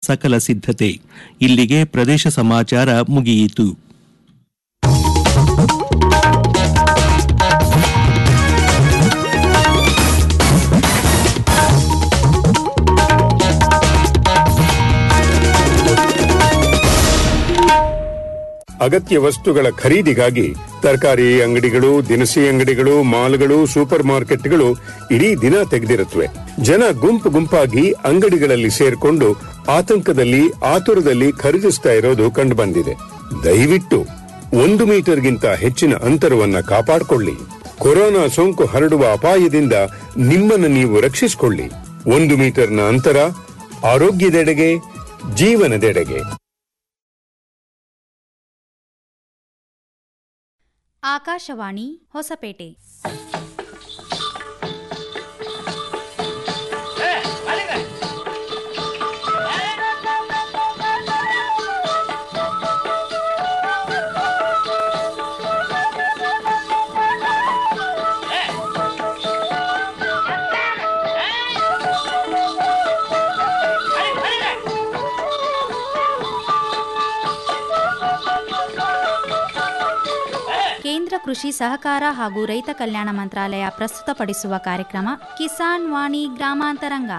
ಸಕಲ ಸಿದ್ಧತೆ ಇಲ್ಲಿಗೆ ಪ್ರದೇಶ ಸಮಾಚಾರ ಮುಗಿಯಿತು ಅಗತ್ಯ ವಸ್ತುಗಳ ಖರೀದಿಗಾಗಿ ತರಕಾರಿ ಅಂಗಡಿಗಳು ದಿನಸಿ ಅಂಗಡಿಗಳು ಮಾಲ್ಗಳು ಸೂಪರ್ ಮಾರ್ಕೆಟ್ಗಳು ಇಡೀ ದಿನ ತೆಗೆದಿರುತ್ತವೆ ಜನ ಗುಂಪು ಗುಂಪಾಗಿ ಅಂಗಡಿಗಳಲ್ಲಿ ಸೇರ್ಕೊಂಡು ಆತಂಕದಲ್ಲಿ ಆತುರದಲ್ಲಿ ಖರೀದಿಸ್ತಾ ಇರೋದು ಕಂಡುಬಂದಿದೆ ದಯವಿಟ್ಟು ಒಂದು ಮೀಟರ್ಗಿಂತ ಹೆಚ್ಚಿನ ಅಂತರವನ್ನ ಕಾಪಾಡಿಕೊಳ್ಳಿ ಕೊರೋನಾ ಸೋಂಕು ಹರಡುವ ಅಪಾಯದಿಂದ ನಿಮ್ಮನ್ನು ನೀವು ರಕ್ಷಿಸಿಕೊಳ್ಳಿ ಒಂದು ಮೀಟರ್ನ ಅಂತರ ಆರೋಗ್ಯದೆಡೆಗೆ ಜೀವನದೆಡೆಗೆ ಆಕಾಶವಾಣಿ ಹೊಸಪೇಟೆ ಕೇಂದ್ರ ಕೃಷಿ ಸಹಕಾರ ಹಾಗೂ ರೈತ ಕಲ್ಯಾಣ ಮಂತ್ರಾಲಯ ಪ್ರಸ್ತುತಪಡಿಸುವ ಕಾರ್ಯಕ್ರಮ ಕಿಸಾನ್ ವಾಣಿ ಗ್ರಾಮಾಂತರಂಗ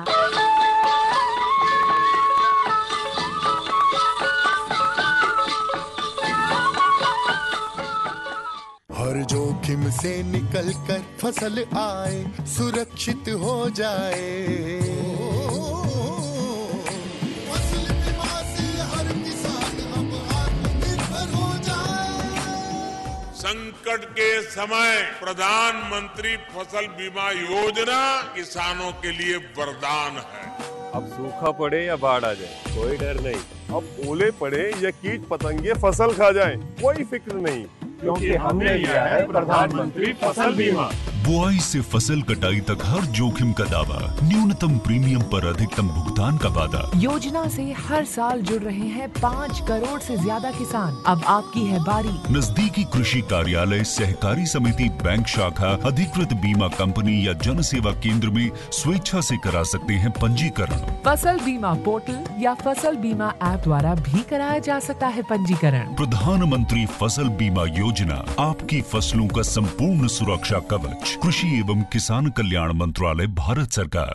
हर जोखिम से निकल कर फसल आए सुरक्षित हो जाए फसल बीमा से हर किसान अब आत्मनिर्भर हो जाए संकट के समय प्रधानमंत्री फसल बीमा योजना किसानों के लिए वरदान है अब सूखा पड़े या बाढ़ आ जाए कोई डर नहीं अब ओले पड़े या कीट पतंगे फसल खा जाए कोई फिक्र नहीं क्योंकि हमने लिया है प्रधानमंत्री फसल बीमा बुआई से फसल कटाई तक हर जोखिम का दावा न्यूनतम प्रीमियम पर अधिकतम भुगतान का वादा योजना से हर साल जुड़ रहे हैं पाँच करोड़ से ज्यादा किसान अब आपकी है बारी नजदीकी कृषि कार्यालय सहकारी समिति बैंक शाखा अधिकृत बीमा कंपनी या जन सेवा केंद्र में स्वेच्छा से करा सकते हैं पंजीकरण फसल बीमा पोर्टल या फसल बीमा ऐप द्वारा भी कराया जा सकता है पंजीकरण प्रधानमंत्री फसल बीमा योजना आपकी फसलों का संपूर्ण सुरक्षा कवच कृषि एवं किसान कल्याण मंत्रालय भारत सरकार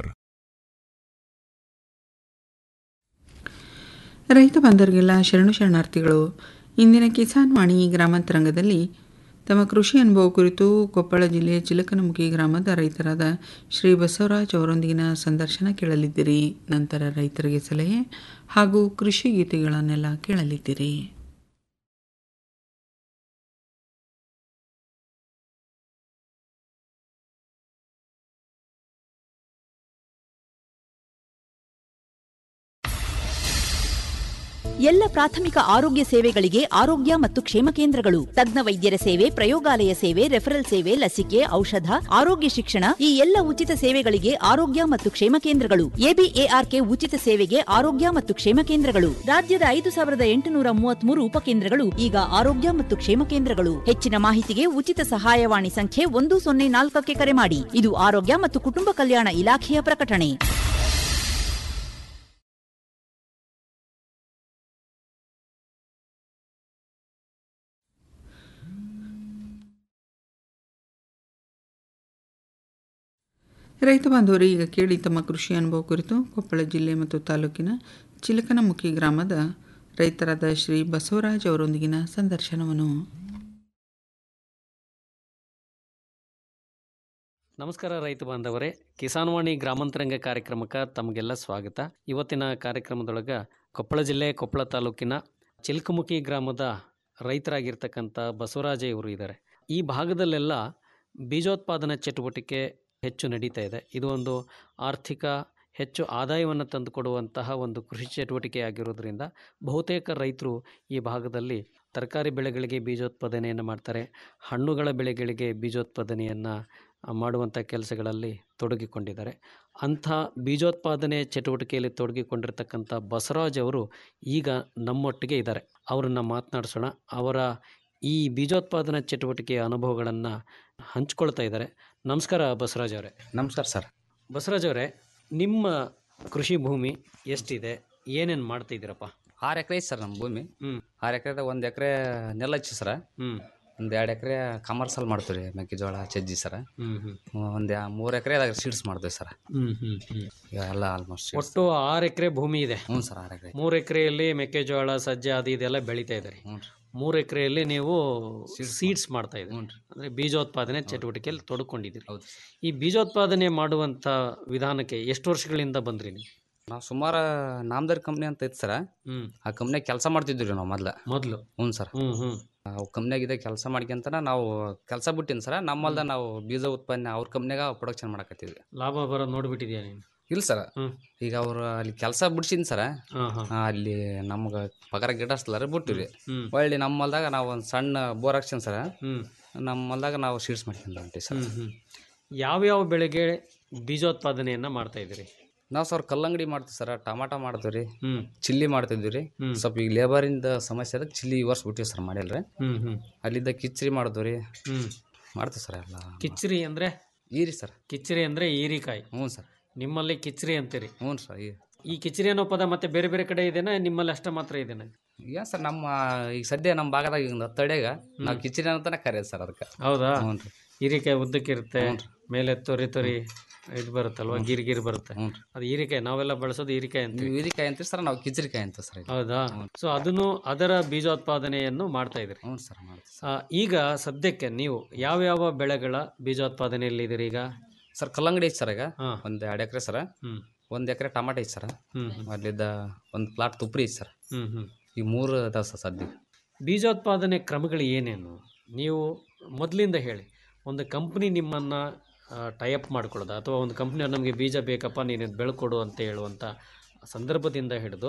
ರೈತ ಬಾಂಧವರಿಗೆಲ್ಲ ಶರಣು ಶರಣಾರ್ಥಿಗಳು ಇಂದಿನ ಕಿಸಾನ್ ವಾಣಿ ಗ್ರಾಮಾಂತರಂಗದಲ್ಲಿ ತಮ್ಮ ಕೃಷಿ ಅನುಭವ ಕುರಿತು ಕೊಪ್ಪಳ ಜಿಲ್ಲೆಯ ಚಿಲಕನಮುಖಿ ಗ್ರಾಮದ ರೈತರಾದ ಶ್ರೀ ಬಸವರಾಜ್ ಅವರೊಂದಿಗಿನ ಸಂದರ್ಶನ ಕೇಳಲಿದ್ದೀರಿ ನಂತರ ರೈತರಿಗೆ ಸಲಹೆ ಹಾಗೂ ಕೃಷಿ ಗೀತೆಗಳನ್ನೆಲ್ಲ ಕೇಳಲಿದ್ದೀರಿ ಎಲ್ಲ ಪ್ರಾಥಮಿಕ ಆರೋಗ್ಯ ಸೇವೆಗಳಿಗೆ ಆರೋಗ್ಯ ಮತ್ತು ಕ್ಷೇಮ ಕೇಂದ್ರಗಳು ತಜ್ಞ ವೈದ್ಯರ ಸೇವೆ ಪ್ರಯೋಗಾಲಯ ಸೇವೆ ರೆಫರಲ್ ಸೇವೆ ಲಸಿಕೆ ಔಷಧ ಆರೋಗ್ಯ ಶಿಕ್ಷಣ ಈ ಎಲ್ಲ ಉಚಿತ ಸೇವೆಗಳಿಗೆ ಆರೋಗ್ಯ ಮತ್ತು ಕ್ಷೇಮ ಕೇಂದ್ರಗಳು ಎಬಿಎಆರ್ಕೆ ಉಚಿತ ಸೇವೆಗೆ ಆರೋಗ್ಯ ಮತ್ತು ಕ್ಷೇಮ ಕೇಂದ್ರಗಳು ರಾಜ್ಯದ ಐದು ಸಾವಿರದ ಎಂಟುನೂರ ಮೂವತ್ಮೂರು ಉಪಕೇಂದ್ರಗಳು ಈಗ ಆರೋಗ್ಯ ಮತ್ತು ಕ್ಷೇಮ ಕೇಂದ್ರಗಳು ಹೆಚ್ಚಿನ ಮಾಹಿತಿಗೆ ಉಚಿತ ಸಹಾಯವಾಣಿ ಸಂಖ್ಯೆ ಒಂದು ಸೊನ್ನೆ ನಾಲ್ಕಕ್ಕೆ ಕರೆ ಮಾಡಿ ಇದು ಆರೋಗ್ಯ ಮತ್ತು ಕುಟುಂಬ ಕಲ್ಯಾಣ ಇಲಾಖೆಯ ಪ್ರಕಟಣೆ ರೈತ ಬಾಂಧವರು ಈಗ ಕೇಳಿ ತಮ್ಮ ಕೃಷಿ ಅನುಭವ ಕುರಿತು ಕೊಪ್ಪಳ ಜಿಲ್ಲೆ ಮತ್ತು ತಾಲೂಕಿನ ಚಿಲಕನಮುಖಿ ಗ್ರಾಮದ ರೈತರಾದ ಶ್ರೀ ಬಸವರಾಜ್ ಅವರೊಂದಿಗಿನ ಸಂದರ್ಶನವನ್ನು ನಮಸ್ಕಾರ ರೈತ ಬಾಂಧವರೇ ಕಿಸಾನ್ವಾಣಿ ಗ್ರಾಮಾಂತರಂಗ ಕಾರ್ಯಕ್ರಮಕ್ಕೆ ತಮಗೆಲ್ಲ ಸ್ವಾಗತ ಇವತ್ತಿನ ಕಾರ್ಯಕ್ರಮದೊಳಗೆ ಕೊಪ್ಪಳ ಜಿಲ್ಲೆ ಕೊಪ್ಪಳ ತಾಲೂಕಿನ ಚಿಲ್ಕಮುಖಿ ಗ್ರಾಮದ ರೈತರಾಗಿರ್ತಕ್ಕಂಥ ಬಸವರಾಜ ಇವರು ಇದ್ದಾರೆ ಈ ಭಾಗದಲ್ಲೆಲ್ಲ ಬೀಜೋತ್ಪಾದನಾ ಚಟುವಟಿಕೆ ಹೆಚ್ಚು ನಡೀತಾ ಇದೆ ಇದು ಒಂದು ಆರ್ಥಿಕ ಹೆಚ್ಚು ಆದಾಯವನ್ನು ತಂದುಕೊಡುವಂತಹ ಒಂದು ಕೃಷಿ ಚಟುವಟಿಕೆ ಆಗಿರೋದ್ರಿಂದ ಬಹುತೇಕ ರೈತರು ಈ ಭಾಗದಲ್ಲಿ ತರಕಾರಿ ಬೆಳೆಗಳಿಗೆ ಬೀಜೋತ್ಪಾದನೆಯನ್ನು ಮಾಡ್ತಾರೆ ಹಣ್ಣುಗಳ ಬೆಳೆಗಳಿಗೆ ಬೀಜೋತ್ಪಾದನೆಯನ್ನು ಮಾಡುವಂಥ ಕೆಲಸಗಳಲ್ಲಿ ತೊಡಗಿಕೊಂಡಿದ್ದಾರೆ ಅಂಥ ಬೀಜೋತ್ಪಾದನೆ ಚಟುವಟಿಕೆಯಲ್ಲಿ ತೊಡಗಿಕೊಂಡಿರ್ತಕ್ಕಂಥ ಬಸವರಾಜ್ ಅವರು ಈಗ ನಮ್ಮೊಟ್ಟಿಗೆ ಇದ್ದಾರೆ ಅವರನ್ನು ಮಾತನಾಡಿಸೋಣ ಅವರ ಈ ಬೀಜೋತ್ಪಾದನಾ ಚಟುವಟಿಕೆಯ ಅನುಭವಗಳನ್ನು ಹಂಚ್ಕೊಳ್ತಾ ಇದ್ದಾರೆ ನಮಸ್ಕಾರ ಬಸವರಾಜ್ ಅವರೇ ನಮಸ್ಕಾರ ಸರ್ ಬಸವರಾಜ್ ಅವರೇ ನಿಮ್ಮ ಕೃಷಿ ಭೂಮಿ ಎಷ್ಟಿದೆ ಏನೇನು ಮಾಡ್ತಾ ಇದ್ದೀರಪ್ಪ ಆರು ಎಕರೆ ಐತೆ ಸರ್ ನಮ್ಮ ಭೂಮಿ ಹ್ಮ್. ಆರು ಎಕರೆದಾಗ ಒಂದು ಎಕರೆ ನೆಲ ಹಚ್ಚಿ ಸರ ಹ್ಮ್ ಒಂದು ಎರಡು ಎಕರೆ ಕಮರ್ಸಲ್ ಮಾಡ್ತೀವಿ ರೀ ಮೆಕ್ಕೆಜೋಳ ಚಜ್ಜಿ ಸರ ಹ್ಮ್ ಹ್ಮ್ ಒಂದು ಮೂರು ಎಕರೆದಾಗ ಸೀಡ್ಸ್ ಮಾಡ್ತೀವಿ ಸರ್ ಹ್ಮ್ ಹ್ಮ್ ಹ್ಮ್ ಎಲ್ಲ ಆಲ್ಮೋಸ್ಟ್ ಒಟ್ಟು ಆರು ಎಕರೆ ಭೂಮಿ ಇದೆ ಹ್ಞೂ ಸರ್ ಆರು ಎಕರೆ ಮೂರು ಎಕರೆಯಲ್ಲಿ ಮೆಕ್ಕೆಜೋಳ ಸಜ್ಜೆ ಅದು ಇದೆಲ್ಲ ಬೆಳೀತಾ ಇದ್ದಾರೆ ಮೂರು ಎಕರೆಯಲ್ಲಿ ನೀವು ಸೀಡ್ಸ್ ಮಾಡ್ತಾ ಇದ್ದೀರಿ ಅಂದ್ರೆ ಬೀಜೋತ್ಪಾದನೆ ಚಟುವಟಿಕೆಯಲ್ಲಿ ತೊಡ್ಕೊಂಡಿದ್ದೀರಿ ಹೌದು ಈ ಬೀಜೋತ್ಪಾದನೆ ಮಾಡುವಂತ ವಿಧಾನಕ್ಕೆ ಎಷ್ಟು ವರ್ಷಗಳಿಂದ ಬಂದ್ರಿ ನೀವು ನಾವು ಸುಮಾರು ನಾಮದಾರ್ ಕಂಪ್ನಿ ಅಂತ ಐತೆ ಸರ ಹ್ಮ್ ಆ ಕಂಪ್ನಿಯಾಗ ಕೆಲಸ ಮಾಡ್ತಿದ್ವಿ ರೀ ನಾವು ಮೊದ್ಲು ಮೊದಲು ಹ್ಞೂ ಸರ್ ಹ್ಮ್ ಹ್ಮ್ ಅವು ಕಂಪ್ನಿಯಾಗಿದೆ ಕೆಲಸ ಮಾಡ್ಕೊಂತನ ನಾವು ಕೆಲಸ ಬಿಟ್ಟಿನಿ ಸರ ನಮ್ಮಲ್ದ ನಾವು ಬೀಜ ಉತ್ಪನ್ನ ಅವ್ರ ಕಂಪ್ನಿಯಾಗ ಪ್ರೊಡಕ್ಷನ್ ಮಾಡಕತ್ತೀವಿ ಲಾಭ ಬರೋದು ನೋಡ್ಬಿಟ್ಟಿದ್ಯಾ ನೀನು ಇಲ್ಲ ಸರ ಹ್ಮ್. ಈಗ ಅವ್ರು ಅಲ್ಲಿ ಕೆಲಸ ಬಿಡ್ಸಿನ್ ಸರ ಹಾಂ ಹಾಂ ಆ, ಅಲ್ಲಿ ನಮ್ಗೆ ಪಗಾರ ಗಿಡಸ್ಲಾರ ಬಿಟ್ಟಿವಿ ಹ್ಮ್. ಒಳ್ಳೆ ನಮ್ಮ ಹೊಲ್ದಾಗ ನಾವು ಒಂದು ಸಣ್ಣ ಬೋರ್ ಹಾಕ್ಸಿನ್ ಸರ ಹ್ಮ್ ನಮ್ಮ ಹೊಲ್ದಾಗ ನಾವು ಸೀಡ್ಸ್ ಮಾಡ್ಕೊಂಡು ಹೊಂಟಿ ಸರ್ ಹ್ಮ್ ಹ್ಮ್ ಯಾವ್ಯಾವ ಬೆಳೆಗೆ ಬೀಜೋತ್ಪಾದನೆಯನ್ನ ಮಾಡ್ತಾ ಇದ್ದೀರಿ ನಾವು ಸರ್ ಕಲ್ಲಂಗಡಿ ಮಾಡ್ತೀವಿ ಸರ್ ಟಮಾಟ ಮಾಡ್ತೀವಿ ರೀ ಹ್ಮ್ ಚಿಲ್ಲಿ ಮಾಡ್ತಿದ್ವಿ ರೀ ಹ್ಮ್. ಸ್ವಲ್ಪ ಈಗ ಲೇಬರಿಂದ ಸಮಸ್ಯೆ ಅದ ಚಿಲ್ಲಿ ಈ ವರ್ಷ ಬಿಟ್ಟಿವಿ ಸರ್ ಮಾಡಿಲ್ರಿ ಹ್ಮ್ ಹ್ಮ್ ಅಲ್ಲಿದ್ದ ಕಿಚ್ಚರಿ ಮಾಡಿದ್ವಿ ರೀ ಹ್ಮ್ ಮಾಡ್ತೀವಿ ಸರ್ ಎಲ್ಲ ಕಿಚ್ಚರಿ ಅಂದ್ರೆ ಈರಿ ಸರ್ ಕಿಚ್ಚರಿ ಅಂದ್ರೆ ಈರಿಕಾಯಿ ಹ್ಞೂ ಸರ್ ನಿಮ್ಮಲ್ಲಿ ಕಿಚ್ಚರಿ ಅಂತೀರಿ ಹ್ಞೂ ಸರ್ ಈ ಈ ಕಿಚ್ಚರಿ ಅನ್ನೋ ಪದ ಮತ್ತೆ ಬೇರೆ ಬೇರೆ ಕಡೆ ಇದೆನಾ ನಿಮ್ಮಲ್ಲಿ ಅಷ್ಟ ಮಾತ್ರ ಇದೆನಾ ಏನ್ ಸರ್ ನಮ್ಮ ಈಗ ಸದ್ಯ ನಮ್ಮ ಭಾಗದಾಗ ಈಗ ಹತ್ತಡೆಗ ನಾವು ಕಿಚಡಿ ಅಂತಾನೆ ಕರೆಯೋದು ಸರ್ ಅದಕ್ಕೆ ಹೌದಾ ಹ್ಞೂ ರೀ ಹೀರಿಕಾಯಿ ಉದ್ದಕ್ಕೆ ಇರುತ್ತೆ ಮೇಲೆ ತೊರಿ ತೊರಿ ಇದು ಬರುತ್ತಲ್ವಾ ಗಿರ್ ಗಿರ್ ಬರುತ್ತೆ ಹ್ಞೂ ಅದು ಹೀರಿಕಾಯಿ ನಾವೆಲ್ಲ ಬಳಸೋದು ಹೀರಿಕಾಯಿ ಅಂತೀವಿ ನೀವು ಹೀರಿಕಾಯಿ ಅಂತೀರಿ ಸರ್ ನಾವು ಕಿಚರಿಕಾಯಿ ಅಂತ ಸರ್ ಇದು. ಹೌದಾ ಸೊ ಅದನ್ನು ಅದರ ಬೀಜೋತ್ಪಾದನೆಯನ್ನು ಮಾಡ್ತಾ ಇದ್ರಿ ಹ್ಞೂ ಸರ್ ಮಾಡ್ತೀವಿ ಆ, ಈಗ ಸದ್ಯಕ್ಕೆ ನೀವು ಯಾವ್ಯಾವ ಬೆಳೆಗಳ ಬೀಜೋತ್ಪಾದನೆಯಲ್ಲಿ ಇದೀರಿ ಈಗ ಸರ್ ಕಲ್ಲಂಗಡಿ ಐತೆ ಸರ್ ಈಗ ಹಾ. ಒಂದು ಎರಡು ಎಕರೆ ಸರ ಹ್ಮ್ ಒಂದು ಎಕರೆ ಟಮಾಟ ಐತೆ ಸರ್ ಹ್ಮ್ ಅಲ್ಲಿದ್ದ ಒಂದು ಪ್ಲಾಟ್ ತುಪ್ರಿ ಐತೆ ಸರ್ ಹ್ಮ್ ಹ್ಮ್ ಈ ಮೂರು ಅದಾವ ಸರ್ ಸದ್ಯ ಬೀಜೋತ್ಪಾದನೆ ಕ್ರಮಗಳು ಏನೇನು ನೀವು ಮೊದಲಿಂದ ಹೇಳಿ ಒಂದು ಕಂಪ್ನಿ ನಿಮ್ಮನ್ನು ಟೈಅಪ್ ಮಾಡ್ಕೊಳ್ಳೋದು ಅಥವಾ ಒಂದು ಕಂಪ್ನಿಯವ್ರು ನಮಗೆ ಬೀಜ ಬೇಕಪ್ಪ ನೀನು ಇದು ಬೆಳ್ಕೊಡು ಅಂತ ಹೇಳುವಂಥ ಸಂದರ್ಭದಿಂದ ಹಿಡಿದು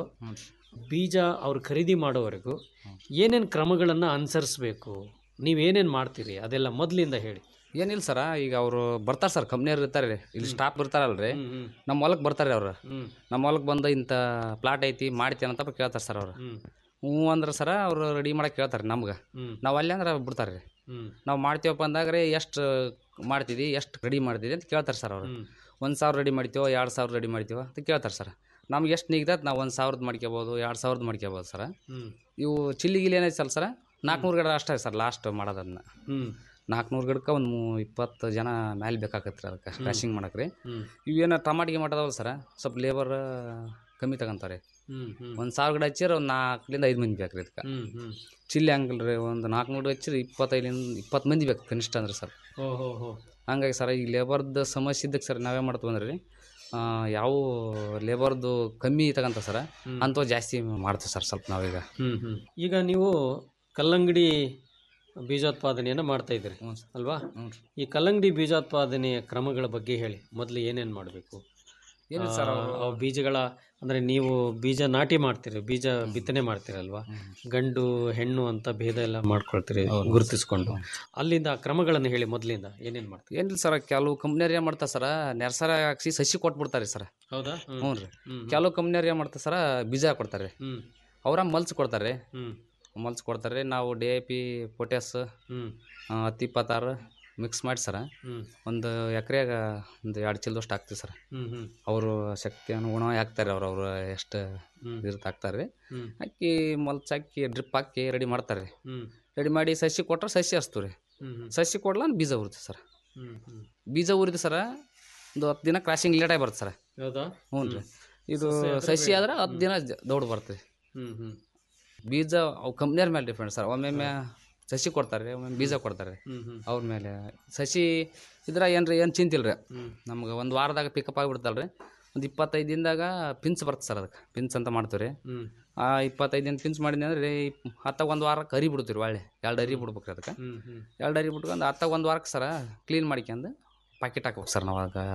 ಬೀಜ ಅವ್ರು ಖರೀದಿ ಮಾಡೋವರೆಗೂ ಏನೇನು ಕ್ರಮಗಳನ್ನು ಅನುಸರಿಸ್ಬೇಕು ನೀವೇನೇನು ಮಾಡ್ತೀರಿ ಅದೆಲ್ಲ ಮೊದಲಿಂದ ಹೇಳಿ ಏನಿಲ್ಲ ಸರ ಈಗ ಅವರು ಬರ್ತಾರೆ ಸರ್ ಕಂಪ್ನಿಯವ್ರು ಇರ್ತಾರೆ ರೀ ಇಲ್ಲಿ ಸ್ಟಾಫ್ ಇರ್ತಾರಲ್ರಿ ಹ್ಮ್ ಹ್ಮ್ ನಮ್ಮ ಹೊಲಕ್ಕೆ ಬರ್ತಾರೆ ಅವ್ರು ಹ್ಮ್ ನಮ್ಮ ಹೊಲಕ್ಕೆ ಬಂದು ಇಂಥ ಪ್ಲಾಟ್ ಐತಿ ಮಾಡ್ತೇನೆ ಅಂತ ಕೇಳ್ತಾರೆ ಸರ್ ಅವ್ರು ಹ್ಮ್ ಹ್ಞೂ ಅಂದ್ರೆ ಸರ ಅವರು ರೆಡಿ ಮಾಡಕ್ಕೆ ಕೇಳ್ತಾರೆ ನಮ್ಗೆ ಹ್ಮ್ ನಾವು ಅಲ್ಲಿ ಅಂದ್ರೆ ಬಿಡ್ತಾರೆ ರೀ ಹ್ಮ್ ನಾವು ಮಾಡ್ತೀವಪ್ಪ ಅಂದಾಗ ರೀ ಎಷ್ಟು ಮಾಡ್ತಿದ್ದಿ ಎಷ್ಟು ರೆಡಿ ಮಾಡ್ತಿದ್ದಿ ಅಂತ ಕೇಳ್ತಾರೆ ಸರ್ ಅವರು ಹ್ಮ್ ಒಂದು ಸಾವಿರ ರೆಡಿ ಮಾಡ್ತೀವೋ ಎರಡು ಸಾವಿರ ರೆಡಿ ಮಾಡ್ತೀವೋ ಅಂತ ಕೇಳ್ತಾರೆ ಸರ್ ನಮ್ಗೆ ಎಷ್ಟು ನಿಗ್ದತ್ ನಾವು ಒಂದು ಸಾವಿರದ ಮಾಡ್ಕೋಬೋದು ಎರಡು ಸಾವಿರದ ಮಾಡ್ಕೋಬೋದು ಸರ್ ಹ್ಮ್ ಇವು ಚಿಲ್ಲಿ ಗಿಲ್ಲಿ ಏನೈತೆ ಸರ್ ಸರ ನಾಲ್ಕುನೂರು ಗಿಡ ಅಷ್ಟೇ ಸರ್ ಲಾಸ್ಟ್ ಮಾಡೋದನ್ನ ಹ್ಮ್ ನಾಲ್ಕುನೂರು ಗಿಡಕ್ಕೆ ಒಂದು ಇಪ್ಪತ್ತು ಜನ ಮೇಲೆ ಬೇಕಾಗತ್ತೆ ರೀ ಅದಕ್ಕೆ ಕ್ರಾಶಿಂಗ್ ಮಾಡಕ್ಕೆ ರೀ ಹ್ಮ್ ಇವೇನು ಟಮಾಟಿಗೆ ಮಾಡೋದವಲ್ಲ ಸರ ಸ್ವಲ್ಪ ಲೇಬರ್ ಕಮ್ಮಿ ತಗೊಂತಾರೆ ಹ್ಮ್ ಹ್ಮ್ ಒಂದು ಸಾವಿರ ಗಿಡ ಹಚ್ಚಿರ ಒಂದು ನಾಲ್ಕರಿಂದ ಐದು ಮಂದಿ ಬೇಕು ರೀ ಇದಕ್ಕೆ ಹ್ಮ್ ಹ್ಮ್ ಚಿಲ್ಲಿ ಹಂಗಲ್ಲ ರೀ ಒಂದು ನಾಲ್ಕುನೂರು ಹಚ್ಚಿರಿ ಇಪ್ಪತ್ತೈದರಿಂದ ಇಪ್ಪತ್ತು ಮಂದಿ ಬೇಕು ಕನಿಷ್ಠ ಅಂದ್ರೆ ಸರ್ ಓ ಹೋ ಹೋ ಹಂಗಾಗಿ ಸರ್ ಈ ಲೇಬರ್ದು ಸಮಸ್ಯೆ ಇದ್ದಕ್ಕೆ ಸರ್ ನಾವೇ ಮಾಡ್ತೀವಿ ಅಂದ್ರೆ ರೀ ಆ, ಯಾವ ಲೇಬರ್ದು ಕಮ್ಮಿ ತಗೊಂತ ಸರ್ ಅಂಥವು ಜಾಸ್ತಿ ಮಾಡ್ತೀವಿ ಸರ್ ಸ್ವಲ್ಪ ನಾವೀಗ ಹ್ಮ್ ಹ್ಮ್ ಈಗ ನೀವು ಕಲ್ಲಂಗಡಿ ಬೀಜೋತ್ಪಾದನೆಯನ್ನು ಮಾಡ್ತಾ ಇದ್ದೀರಿ ಹ್ಞೂ ಅಲ್ವಾ ಹ್ಞೂ ರೀ ಈ ಕಲ್ಲಂಗಡಿ ಬೀಜೋತ್ಪಾದನೆಯ ಕ್ರಮಗಳ ಬಗ್ಗೆ ಹೇಳಿ ಮೊದಲು ಏನೇನು ಮಾಡಬೇಕು ಏನಿಲ್ಲ ಸರ್ ಅವರು ಅವು ಬೀಜಗಳ ಅಂದರೆ ನೀವು ಬೀಜ ನಾಟಿ ಮಾಡ್ತೀರಿ ಬೀಜ ಬಿತ್ತನೆ ಮಾಡ್ತೀರಲ್ವಾ ಗಂಡು ಹೆಣ್ಣು ಅಂತ ಭೇದ ಎಲ್ಲ ಮಾಡ್ಕೊಳ್ತೀರಿ ಗುರುತಿಸ್ಕೊಂಡು ಅಲ್ಲಿಂದ ಆ ಕ್ರಮಗಳನ್ನು ಹೇಳಿ ಮೊದಲಿಂದ ಏನೇನು ಮಾಡ್ತೀರಿ ಏನಿಲ್ಲ ಸರ್ ಕೆಲವು ಕಂಪ್ನಿಯವ್ರು ಏನು ಮಾಡ್ತಾರೆ ಸರ ನೆರ್ಸರ ಹಾಕ್ಸಿ ಸಸಿ ಕೊಟ್ಬಿಡ್ತಾರೆ ಸರ್ ಹೌದಾ ಹ್ಞೂ ರೀ ಹ್ಮ್. ಕೆಲವು ಕಂಪ್ನಿಯವ್ರು ಏನು ಮಾಡ್ತಾರೆ ಸರ ಬೀಜ ಕೊಡ್ತಾರೆ ಹ್ಮ್ ಅವ್ರ ಮಲ್ಚ್ ಕೊಡ್ತಾರೆ ಹ್ಮ್ ಮಲ್ಚ್ ಕೊಡ್ತಾರೆ ನಾವು ಡಿ ಎ ಪಿ ಪೊಟ್ಯಾಸ್ ಹ್ಮ್ ಹತ್ತು ಇಪ್ಪತ್ತಾರು ಮಿಕ್ಸ್ ಮಾಡಿ ಸರ ಹ್ಮ್ ಒಂದು ಎಕರೆಗ ಒಂದು ಎರಡು ಚೀಲದಷ್ಟು ಹಾಕ್ತೀವಿ ಸರ್ ಹ್ಮ್ ಹ್ಮ್ ಅವರು ಶಕ್ತಿ ಅನುಗುಣವಾಗಿ ಹಾಕ್ತಾರೆ ಅವ್ರು ಅವರು ಎಷ್ಟು ಹ್ಮ್. ಇರುತ್ತೆ ಹಾಕ್ತಾರೆ ರೀ ಹ್ಮ್ ಹಾಕಿ ಮಲ್ಚ್ ಹಾಕಿ ಡ್ರಿಪ್ ಹಾಕಿ ರೆಡಿ ಮಾಡ್ತಾರೆ ರೀ ಹ್ಮ್ ರೆಡಿ ಮಾಡಿ ಸಸಿ ಕೊಟ್ರೆ ಸಸಿ ಹಚ್ತೀವಿ ರೀ ಹ್ಮ್ ಹ್ಮ್ ಸಸಿ ಕೊಡ್ಲ ಬೀಜ ಉರಿತು ಸರ್ ಹ್ಮ್ ಹ್ಮ್ ಬೀಜ ಉರಿದು ಸರ ಒಂದು ಹತ್ತು ದಿನ ಕ್ರಾಸಿಂಗ್ ಲೇಟಾಗಿ ಬರುತ್ತೆ ಸರ್ ಹೌದಾ ಹ್ಞೂ ರೀ ಇದು ಸಸಿ ಆದ್ರೆ ಸಸಿ ಬೇಗ. ಆದ್ರೆ ಹತ್ತು ದಿನ ಜ- ದೌಡ್ ಬರ್ತದೆ ಹ್ಮ್ ಹ್ಮ್ ಬೀಜ ಅವು ಕಂಪ್ನಿಯವ್ರ ಮೇಲೆ ಡಿಪೆಂಡ್ ಸರ್ ಒಮ್ಮೊಮ್ಮೆ ಸಸಿ ಕೊಡ್ತಾರೆ ಒಮ್ಮೊಮ್ಮೆ ಬೀಜ ಕೊಡ್ತಾರೆ ಹ್ಮ್ ಹ್ಮ್ ಅವ್ರ ಮೇಲೆ ಸಸಿ ಇದ್ರ ಏನು ರೀ ಏನು ಚಿಂತಿಲ್ಲ ರೀ ಹ್ಮ್. ನಮ್ಗೆ ಒಂದು ವಾರದಾಗ ಪಿಕಪ್ ಆಗಿಬಿಡ್ತಲ್ಲ ರೀ ಒಂದು ಇಪ್ಪತ್ತೈದು ದಿನದಾಗ ಪಿನ್ಸ್ ಬರುತ್ತೆ ಸರ್ ಅದಕ್ಕೆ ಪಿನ್ಸ್ ಅಂತ ಮಾಡ್ತೀವಿ ರೀ ಹ್ಮ್ ಆ ಇಪ್ಪತ್ತೈದು ದಿನ ಪಿನ್ಸ್ ಮಾಡಿದ್ನಿ ಅಂದ್ರೆ ರೀ ಹತ್ತಾಗ ಒಂದು ವಾರಕ್ಕೆ ಅರಿ ಬಿಡ್ತೀವಿ ಒಳ್ಳೆ ಎರಡು ಅರಿ ಬಿಡ್ಬೇಕು ರೀ ಅದಕ್ಕೆ ಹ್ಮ್ ಹ್ಮ್ ಎರಡು ಅರಿ ಬಿಟ್ಕೊಂಡು ಹತ್ತಾಗ ಒಂದು ವಾರಕ್ಕೆ ಸರ ಕ್ಲೀನ್ ಮಾಡ್ಕೊಂಡು ಪ್ಯಾಕೆಟ್ ಹಾಕ್ಬೇಕು ಸರ್ ನಾವು ಆಗ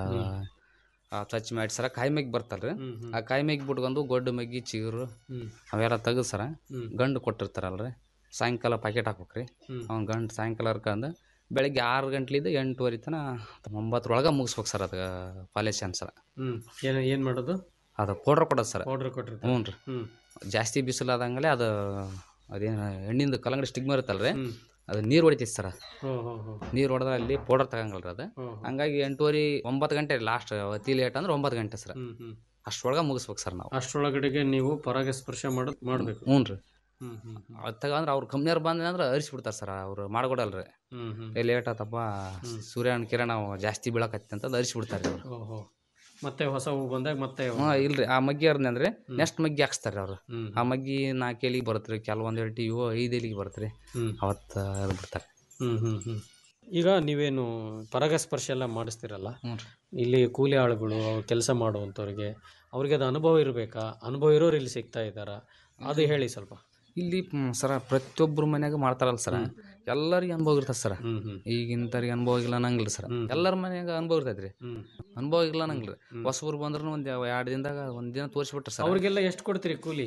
ಆ ಸ್ವಚ್ಛ ಮಾಡಿ ಸರ ಕಾಯಿ ಮೇಗ್ ಬರ್ತಲ್ಲ ರೀ ಹ್ಮ್ ಹ್ಮ್ ಆ ಕಾಯಿ ಮೇಗ್ ಬಿಟ್ಕೊಂಡು ಗೊಡ್ಡು ಮಗ್ಗಿ ಚಿಗುರು ಹ್ಮ್ ಅವೆಲ್ಲ ತೆಗೆದು ಸರ ಹ್ಮ್. ಗಂಡು ಕೊಟ್ಟಿರ್ತಾರಲ್ರಿ ಸಾಯಂಕಾಲ ಪ್ಯಾಕೆಟ್ ಹಾಕ್ಬೇಕು ರೀ ಹ್ಮ್. ಅವ್ನು ಗಂಡು ಸಾಯಂಕಾಲ ಹರ್ಕಂದು ಬೆಳಗ್ಗೆ ಆರು ಗಂಟ್ಲಿಂದ ಎಂಟುವರೆ ತನ ಒಂಬತ್ತರೊಳಗೆ ಮುಗಿಸ್ಬೇಕು ಸರ್ ಅದಕ್ಕೆ ಪಾಲೇಶನ್ ಸರ ಹ್ಮ್ ಏನು ಏನು ಮಾಡೋದು ಅದು ಪೌಡ್ರ್ ಕೊಡೋದು ಸರ್ ಪೌಡ್ರ್ ಕೊಟ್ಟಿರ್ತಾರೆ ಹ್ಞೂ ರೀ ಹ್ಮ್ ಜಾಸ್ತಿ ಬಿಸಿಲಾದಂಗಲೇ ಅದು ಅದೇನು ಎಣ್ಣಿಂದ ಕಲ್ಲಂಗಡಿ ಸ್ಟಿಗ್ಮ ಇರುತ್ತಲ್ಲ ರೀ ಹ್ಮ್ ಅದು ನೀರು ಹೊಡಿತೈತಿ ಸರ್ ಹೋ ಹೋ ಹೋ ನೀರು ಹೊಡೆದ್ರೆ ಅಲ್ಲಿ ಪೌಡರ್ ತಗಂಗಲ್ಲ ರೀ ಅದು ಹೋ ಹೋ. ಹಂಗಾಗಿ ಎಂಟುವರೆ ಒಂಬತ್ತು ಗಂಟೆ ಲಾಸ್ಟ್ ಅತಿ ಲೇಟ್ ಅಂದ್ರೆ ಒಂಬತ್ತು ಗಂಟೆ ಸರ್ ಹ್ಮ್ ಹ್ಮ್ ಅಷ್ಟರೊಳಗೆ ಮುಗಿಸ್ಬೇಕು ಸರ್ ನಾವು ಅಷ್ಟರೊಳಗಡೆಗೆ ನೀವು ಪರಾಗಸ್ಪರ್ಶ ಮಾಡೋದು ಮಾಡಬೇಕು ಹ್ಞೂ ರೀ ಹ್ಮ್ ಹ್ಮ್ ಅದು ತಗೊಂಡ್ರೆ ಅವ್ರು ಕಂಪ್ನಿಯವ್ರು ಬಂದ್ರೆ ಅಂದ್ರೆ ಅರಿಸ್ಬಿಡ್ತಾರೆ ಸರ್ ಅವ್ರು ಮಾಡ್ಕೊಡಲ್ರಿ ಹ್ಮ್ ಹ್ಮ್ ಏ ಲೇಟ್ ಆತಪ್ಪ ಸೂರ್ಯನ ಕಿರಣ ಜಾಸ್ತಿ ಬೀಳಕತ್ತಿ ಅಂತ ಅರಿಸ್ಬಿಡ್ತಾರೆ ಅವ್ರು ಓಹೋ ಮತ್ತೆ ಹೊಸ ಹೂ ಬಂದಾಗ ಮತ್ತೆ ಹ್ಞೂ ಇಲ್ರಿ ಆ ಮಗ್ಗಿ ಅಂದ್ರೆ ನೆಕ್ಸ್ಟ್ ಮಗ್ಗಿ ಹಾಕ್ಸ್ತಾರೆ ಅವ್ರು ಹ್ಮ್. ಆ ಮಗ್ಗಿ ನಾಲ್ಕು ಎಲಿಗೆ ಬರುತ್ತೆ ರೀ ಕೆಲವೊಂದು ಎಲ್ಟಿ ಇವು ಐದು ಎಲಿಗೆ ಬರುತ್ತೆ ರೀ ಹ್ಮ್. ಅವತ್ತು ಅದು ಬಿಡ್ತಾರೆ ಹ್ಮ್ ಹ್ಮ್ ಹ್ಮ್ ಈಗ ನೀವೇನು ಪರಾಗಸ್ಪರ್ಶ ಎಲ್ಲ ಮಾಡಿಸ್ತೀರಲ್ಲ ಹ್ಞೂ ಇಲ್ಲಿ ಕೂಲಿ ಆಳುಗಳು ಅವ್ರು ಕೆಲಸ ಮಾಡುವಂಥವ್ರಿಗೆ ಅವ್ರಿಗೆ ಅದು ಅನುಭವ ಇರಬೇಕಾ ಅನುಭವ ಇರೋರು ಇಲ್ಲಿ ಸಿಗ್ತಾ ಇದ್ದಾರಾ ಅದು ಹೇಳಿ ಸ್ವಲ್ಪ ಇಲ್ಲಿ ಮ್, ಸರ ಪ್ರತಿಯೊಬ್ಬರ ಮನ್ಯಾಗ ಮಾಡ್ತಾರಲ್ಲ ಸರ ಎಲ್ಲರಿಗೆ ಅನುಭವ ಇರ್ತದೆ ಸರ್ ಹ್ಮ್ ಹ್ಮ್ ಈಗಿಂತರಿಗೆ ಅನುಭವ ಇಲ್ಲ ಅನ್ನಂಗಿಲ್ಲ ಸರ್ ಎಲ್ಲರ ಮನ್ಯಾಗ ಅನುಭವ ಇರ್ತೈತೆ ರೀ ಹ್ಮ್ ಅನುಭವ ಇಲ್ಲ ಅನ್ನಂಗಿಲ್ಲ ಹೊಸಬ್ರು ಬಂದ್ರು ಒಂದು ಎರಡು ದಿನದಾಗ ಒಂದು ದಿನ ತೋರಿಸ್ಬಿಟ್ರೆ ಸರ್ ಅವ್ರಿಗೆಲ್ಲ ಎಷ್ಟು ಕೊಡ್ತೀರಿ ಕೂಲಿ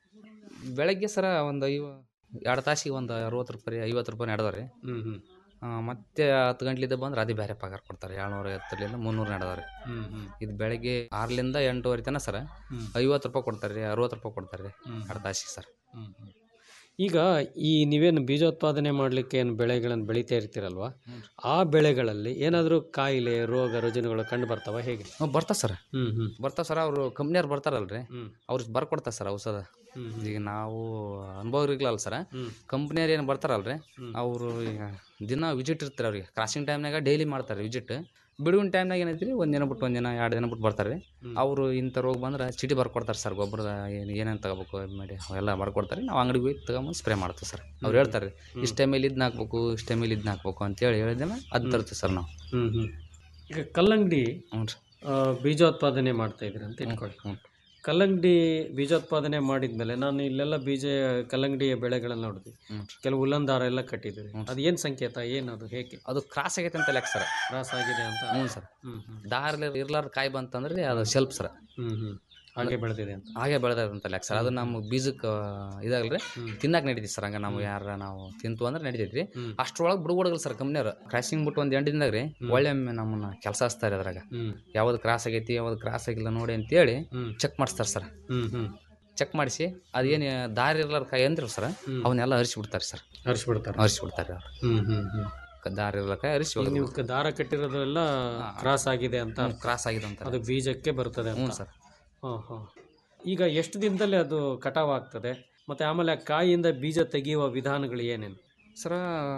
ಬೆಳಗ್ಗೆ ಸರ ಒಂದು ಐವ ಎರಡು ತಾಸಿಗೆ ಒಂದು ಅರವತ್ತು ರೂಪಾಯಿ ಐವತ್ತು ರೂಪಾಯಿ ನಡೆದವ್ರಿ ರೀ ಹ್ಮ್ ಹ್ಮ್ ಆ, ಮತ್ತೆ ಹತ್ತು ಗಂಟ್ಲಿದ್ದ ಬಂದ್ರೆ ಅದೇ ಬೇರೆ ಪಗಾರ ಕೊಡ್ತಾರೆ ಏಳ್ನೂರ ಐವತ್ತರಿಂದ ಮುನ್ನೂರು ನಡೆದವ್ರಿ ಹ್ಮ್ ಹ್ಮ್ ಇದು ಬೆಳಗ್ಗೆ ಆರರಿಂದ ಎಂಟುವರೆ ತನಕ ಸರ್ ಹ್ಮ್. ಐವತ್ತು ರೂಪಾಯಿ ಕೊಡ್ತಾರೆ ರೀ ಅರವತ್ತು ರೂಪಾಯಿ ಕೊಡ್ತಾರೆ ರೀ ಹ್ಮ್. ಎರಡು ತಾಸಿಗೆ ಸರ್ ಹ್ಮ್ ಹ್ಮ್. ಈಗ ಈ ನೀವೇನು ಬೀಜೋತ್ಪಾದನೆ ಮಾಡಲಿಕ್ಕೆ ಏನು ಬೆಳೆಗಳನ್ನು ಬೆಳೀತಾ ಇರ್ತೀರಲ್ವಾ ಆ ಬೆಳೆಗಳಲ್ಲಿ ಏನಾದರೂ ಕಾಯಿಲೆ ರೋಗ ರುಜಿನಗಳು ಕಂಡು ಬರ್ತಾವ ಹೇಗೆ ಹ್ಞೂ ಬರ್ತಾವೆ ಸರ್ ಹ್ಮ್ ಹ್ಮ್ ಬರ್ತಾವೆ ಸರ್ ಅವರು ಕಂಪ್ನಿಯವ್ರು ಬರ್ತಾರಲ್ರಿ ಹ್ಮ್. ಅವ್ರು ಬರ್ಕೊಡ್ತಾರೆ ಸರ್ ಔಷಧ ಹ್ಮ್ ಈಗ ನಾವು ಅನುಭವ ಇರ್ಲಿಲ್ಲ ಸರ್ ಹ್ಮ್. ಕಂಪ್ನಿಯವ್ರು ಏನು ಬರ್ತಾರಲ್ರಿ ಹ್ಮ್. ಅವರು ಈಗ ದಿನ ವಿಸಿಟ್ ಇರ್ತಾರೆ ಅವ್ರಿಗೆ ಕ್ರಾಸಿಂಗ್ ಟೈಮ್ನಾಗ ಡೈಲಿ ಮಾಡ್ತಾರೆ ವಿಸಿಟ್ ಬಿಡುವಿನ ಟೈಮ್ನಾಗ ಏನೈತಿ ರೀ ಒಂದು ದಿನ ಬಿಟ್ಟು ಒಂದು ದಿನ ಎರಡು ದಿನ ಬಿಟ್ಟು ಬರ್ತಾರೆ ಹ್ಮ್. ಅವರು ಇಂಥ ರೋಗ ಬಂದ್ರೆ ಚೀಟಿ ಬರ್ಕೊಡ್ತಾರೆ ಸರ್ ಗೊಬ್ಬರದ ಏನು ಏನೇನು ತಗೋಬೇಕು ಅದ್ ಮಾಡಿ ಅವೆಲ್ಲ ಬರ್ಕೊಡ್ತಾರೆ ನಾವು ಅಂಗಡಿಗೆ ಹೋಗಿ ತಗೊಂಬಂದು ಸ್ಪ್ರೇ ಮಾಡ್ತೀವಿ ಸರ್ ಅವ್ರು ಹೇಳ್ತಾರೆ ರೀ ಇಷ್ಟ ಮೇಲೆ ಇದನ್ನ ಹಾಕ್ಬೇಕು ಇಷ್ಟ ಮೇಲೆ ಇದನ್ನ ಹಾಕ್ಬೇಕು ಅಂತೇಳಿ ಹೇಳಿದ್ರೆ ಅದು ತರ್ತೀವಿ ಸರ್ ನಾವು ಹ್ಮ್ ಹ್ಮ್ ಈಗ ಕಲ್ಲಂಗಡಿ ಹ್ಞೂ ರೀ ಆ, ಬೀಜೋತ್ಪಾದನೆ ಮಾಡ್ತಾ ಇದ್ರಿ ಅಂತ ಇಟ್ಕೊಳ್ಳಿ ಹ್ಞೂ ಕಲ್ಲಂಗಡಿ ಬೀಜೋತ್ಪಾದನೆ ಮಾಡಿದ್ಮೇಲೆ ನಾನು ಇಲ್ಲೆಲ್ಲ ಬೀಜ ಕಲ್ಲಂಗಡಿಯ ಬೆಳೆಗಳನ್ನು ನೋಡಿದ್ವಿ ಹ್ಞೂ ಕೆಲವು ಉಲ್ಲನ್ ದಾರ ಎಲ್ಲ ಕಟ್ಟಿದ್ವಿ ಅದು ಏನು ಸಂಕೇತ ಏನದು ಹೇಗೆ ಅದು ಕ್ರಾಸ್ ಆಗೈತೆ ಅಂತ ಲೆಕ್ಕ ಸರ್ ಕ್ರಾಸ್ ಆಗಿದೆ ಅಂತ ಹ್ಞೂ ಸರ್ ಹ್ಮ್ ಹ್ಮ್ ದಾರ ಇರ್ಲಾರ್ದ ಕಾಯಿ ಬಂತಂದ್ರೆ ಅದು ಶೆಲ್ಪ್ ಸರ್ ಹ್ಮ್ ಹ್ಮ್ ಹಾಗೆ ಬೆಳೆದಿದೆ ಅಂತ ಹಾಗೆ ಬೆಳೆದಂತ ಲೆಕ್ಕ ಸರ್ ಅದು ನಮ್ಮ ಬೀಜಕ್ಕೆ ಇದಾಗಲ್ರಿ ತಿನ್ನಕ್ಕೆ ನಡೀತಿ ಸರ್ ಹಂಗೆ ನಾವು ಯಾರ ನಾವು ತಿಂತು ಅಂದ್ರೆ ನಡೀತೈತ್ರಿ ಹ್ಮ್. ಅಷ್ಟ್ರೊಳಗೆ ಬಿಡ್ಕೊಡಗಲ್ಲ ಸರ್ ಕಂಪ್ನಿಯವ್ರು ಕ್ರಾಸಿಂಗ್ ಬಿಟ್ಟು ಒಂದು ಎಂಟು ದಿನದಾಗ ರೀ ಒಳ್ಳೆ ನಮ್ಮನ್ನ ಕೆಲಸ ಹಚ್ತಾರೆ ಅದ್ರಾಗ ಹ್ಮ್ ಯಾವ್ದು ಕ್ರಾಸ್ ಆಗೈತಿ ಯಾವ್ದು ಕ್ರಾಸ್ ಆಗಿಲ್ಲ ನೋಡಿ ಅಂತೇಳಿ ಹ್ಮ್. ಚೆಕ್ ಮಾಡಿಸ್ತಾರೆ ಸರ್ ಹ್ಮ್ ಹ್ಮ್ ಚೆಕ್ ಮಾಡಿಸಿ ಅದೇನು ದಾರಿ ಇರ್ಲಾರ ಕಾಯಿ ಅಂದ್ರು ಸರ್ ಅವನ್ನೆಲ್ಲ ಹರಿಸಿಬಿಡ್ತಾರೆ ಸರ್ ಹರಿಸ್ಬಿಡ್ತಾರೆ ಹರಿಸಿಬಿಡ್ತಾರೆ ಅವ್ರು ಹ್ಮ್ ಹ್ಮ್ ಹ್ಮ್ ಕ- ದಾರಿ ಇರ್ಲಾರ ಕಾಯಿ ಹರಿಸಿ ಈಗ ನೀವು ಕ- ದಾರ ಕಟ್ಟಿರೋದೆಲ್ಲ ಕ್ರಾಸ್ ಆಗಿದೆ ಅಂತ ಕ್ರಾಸ್ ಆಗಿದೆ ಅಂತ ಅದು ಬೀಜಕ್ಕೆ ಬರ್ತದೆ ಅಂತ ಹ್ಞೂ ಸರ್ ಹಾಂ ಹಾಂ ಈಗ ಎಷ್ಟು ದಿನದಲ್ಲಿ ಅದು ಕಟಾವ್ ಆಗ್ತದೆ ಮತ್ತೆ ಆಮೇಲೆ ಆ ಕಾಯಿಯಿಂದ ಬೀಜ ತೆಗೆಯುವ ವಿಧಾನಗಳು ಏನೇನು ಸರ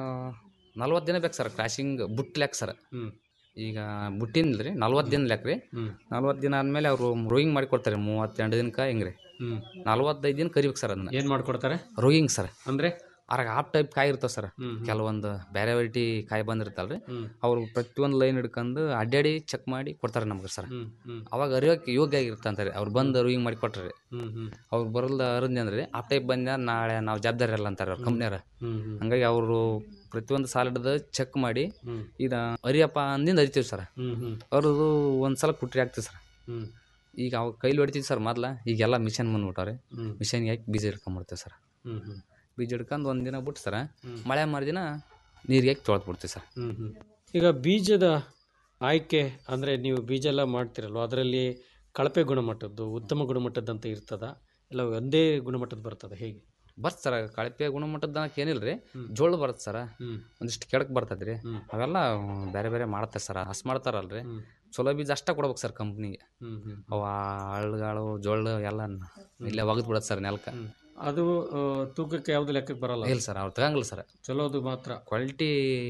ನಲ್ವತ್ತು ದಿನ ಬೇಕು ಸರ್ ಕ್ರಾಸಿಂಗ್ ಬುಟ್ ಲೆಕ್ಕ ಸರ್ ಹ್ಮ್ ಈಗ ಬುಟ್ಟಿನ ರೀ ನಲ್ವತ್ತು ದಿನ ಲೆಕ್ಕ ರೀ ಹ್ಮ್ ನಲ್ವತ್ತು ದಿನ ಆದಮೇಲೆ ಅವರು ರೋಯಿಂಗ್ ಮಾಡಿ ಕೊಡ್ತಾರೆ ಮೂವತ್ತೆರಡು ದಿನಕ್ಕೆ ಹಿಂಗೆ ರೀ ಹ್ಮ್ ನಲ್ವತ್ತೈದು ದಿನ ಕರಿಬೇಕು ಸರ್ ಅದನ್ನ ಏನ್ ಮಾಡ್ಕೊಡ್ತಾರೆ ರೋಯಿಂಗ್ ಸರ್ ಅಂದ್ರೆ ಅದ್ರಾಗ ಆಪ್ ಟೈಪ್ ಕಾಯಿ ಇರ್ತಾವೆ ಸರ್ ಹ್ಮ್ ಹ್ಮ್. ಕೆಲವೊಂದು ಬೇರೆ ವೆರೈಟಿ ಕಾಯಿ ಬಂದಿರ್ತಾವಲ್ರಿ ಹ್ಮ್ ಅವರು ಪ್ರತಿಯೊಂದು ಲೈನ್ ಹಿಡ್ಕೊಂಡು ಅಡ್ಡಾಡಿ ಚೆಕ್ ಮಾಡಿ ಕೊಡ್ತಾರೆ ನಮ್ಗೆ ಸರ್ ಹ್ಮ್ ಹ್ಮ್ ಅವಾಗ ಅರಿಯೋಕೆ ಯೋಗ್ಯ ಆಗಿರುತ್ತೆ ಅಂತಾರೆ ಅವ್ರು ಬಂದು ರೋಯಿಂಗ್ ಮಾಡಿ ಕೊಟ್ರಿ ಹ್ಮ್ ಹ್ಮ್ ಅವ್ರು ಬರಲ್ದ ಅರದ್ನಿ ಅಂದ್ರೆ ಆ ಟೈಪ್ ಬಂದ ನಾಳೆ ನಾವು ಜವಾಬ್ದಾರಿ ಅಲ್ಲ ಅಂತಾರೆ ಅವ್ರ ಕಂಪ್ನಿಯವ್ರ ಹ್ಮ್ ಹ್ಮ್ ಹಂಗಾಗಿ ಅವರು ಪ್ರತಿಯೊಂದು ಸಾಲಿಡ್ದ ಚೆಕ್ ಮಾಡಿ ಹ್ಮ್ ಈಗ ಅರಿಯಪ್ಪ ಅಂದಿಂದ ಅರಿತೀವಿ ಸರ್ ಹ್ಮ್ ಹ್ಮ್ ಅವ್ರದ್ದು ಒಂದು ಸಲ ಕುಟ್ರಿ ಆಗ್ತೀವಿ ಸರ್ ಹ್ಮ್ ಈಗ ಅವಾಗ ಕೈಲಿ ಹೊಡಿತೀವಿ ಸರ್ ಮೊದ್ಲ ಈಗೆಲ್ಲ ಮಿಷನ್ ಬಂದ್ಬಿಟ್ಟವ್ರೆ ಹ್ಮ್ ಮಿಷನ್ಗೆ ಹಾಕಿ ಬೀಜ ಹಿಡ್ಕೊಂಬಿಡ್ತೀವಿ ಸರ್ ಹ್ಮ್ ಹ್ಮ್ ಬೀಜ ಹಿಡ್ಕೊಂಡು ಒಂದು ದಿನ ಬಿಟ್ಟು ಸರ ಹ್ಮ್. ಮಳೆ ಮರುದಿನ ನೀರಿಗೆ ಹಾಕಿ ತೊಳೆದು ಬಿಡ್ತೀವಿ ಸರ್ ಹ್ಮ್ ಹ್ಮ್ ಈಗ ಬೀಜದ ಆಯ್ಕೆ ಅಂದ್ರೆ ನೀವು ಬೀಜ ಎಲ್ಲ ಮಾಡ್ತಿರಲ್ವ ಅದರಲ್ಲಿ ಕಳಪೆ ಗುಣಮಟ್ಟದ್ದು ಉತ್ತಮ ಗುಣಮಟ್ಟದ್ದಂತ ಇರ್ತದ ಇಲ್ಲ ಒಂದೇ ಗುಣಮಟ್ಟದ ಬರ್ತದ ಹೇಗೆ ಬರ್ತ್ ಸರ ಕಳಪೆ ಗುಣಮಟ್ಟದ ಏನಿಲ್ಲ ರೀ ಜೋಳ ಬರುತ್ತೆ ಸರ ಹ್ಮ್ ಒಂದಿಷ್ಟು ಕೆಳಕ್ ಬರ್ತದೆ ರೀ ಹ್ಮ್. ಅವೆಲ್ಲ ಬೇರೆ ಬೇರೆ ಮಾಡ್ತಾರೆ ಸರ್ ಹಸ್ ಮಾಡ್ತಾರಲ್ರಿ ಹ್ಮ್. ಚಲೋ ಬೀಜ ಅಷ್ಟೇ ಕೊಡ್ಬೇಕು ಸರ್ ಕಂಪ್ನಿಗೆ ಹ್ಮ್ ಹ್ಮ್ ಅವ ಹಳ್ಳುಗಳು ಜೋಳ ಎಲ್ಲ ಇಲ್ಲೇ ಒಗದ್ ಬಿಡತ್ತೆ ಸರ್ ನೆಲಕ್ಕೆ ಹ್ಮ್. ಅದು ಆ, ತೂಕಕ್ಕೆ ಯಾವ್ದು ಲೆಕ್ಕಕ್ಕೆ ಬರಲ್ಲ ಇಲ್ಲ ಸರ್ ಅವ್ರು ತಗಂಗಿಲ್ಲ ಸರ್ ಚಲೋದು ಮಾತ್ರ ಕ್ವಾಲಿಟಿ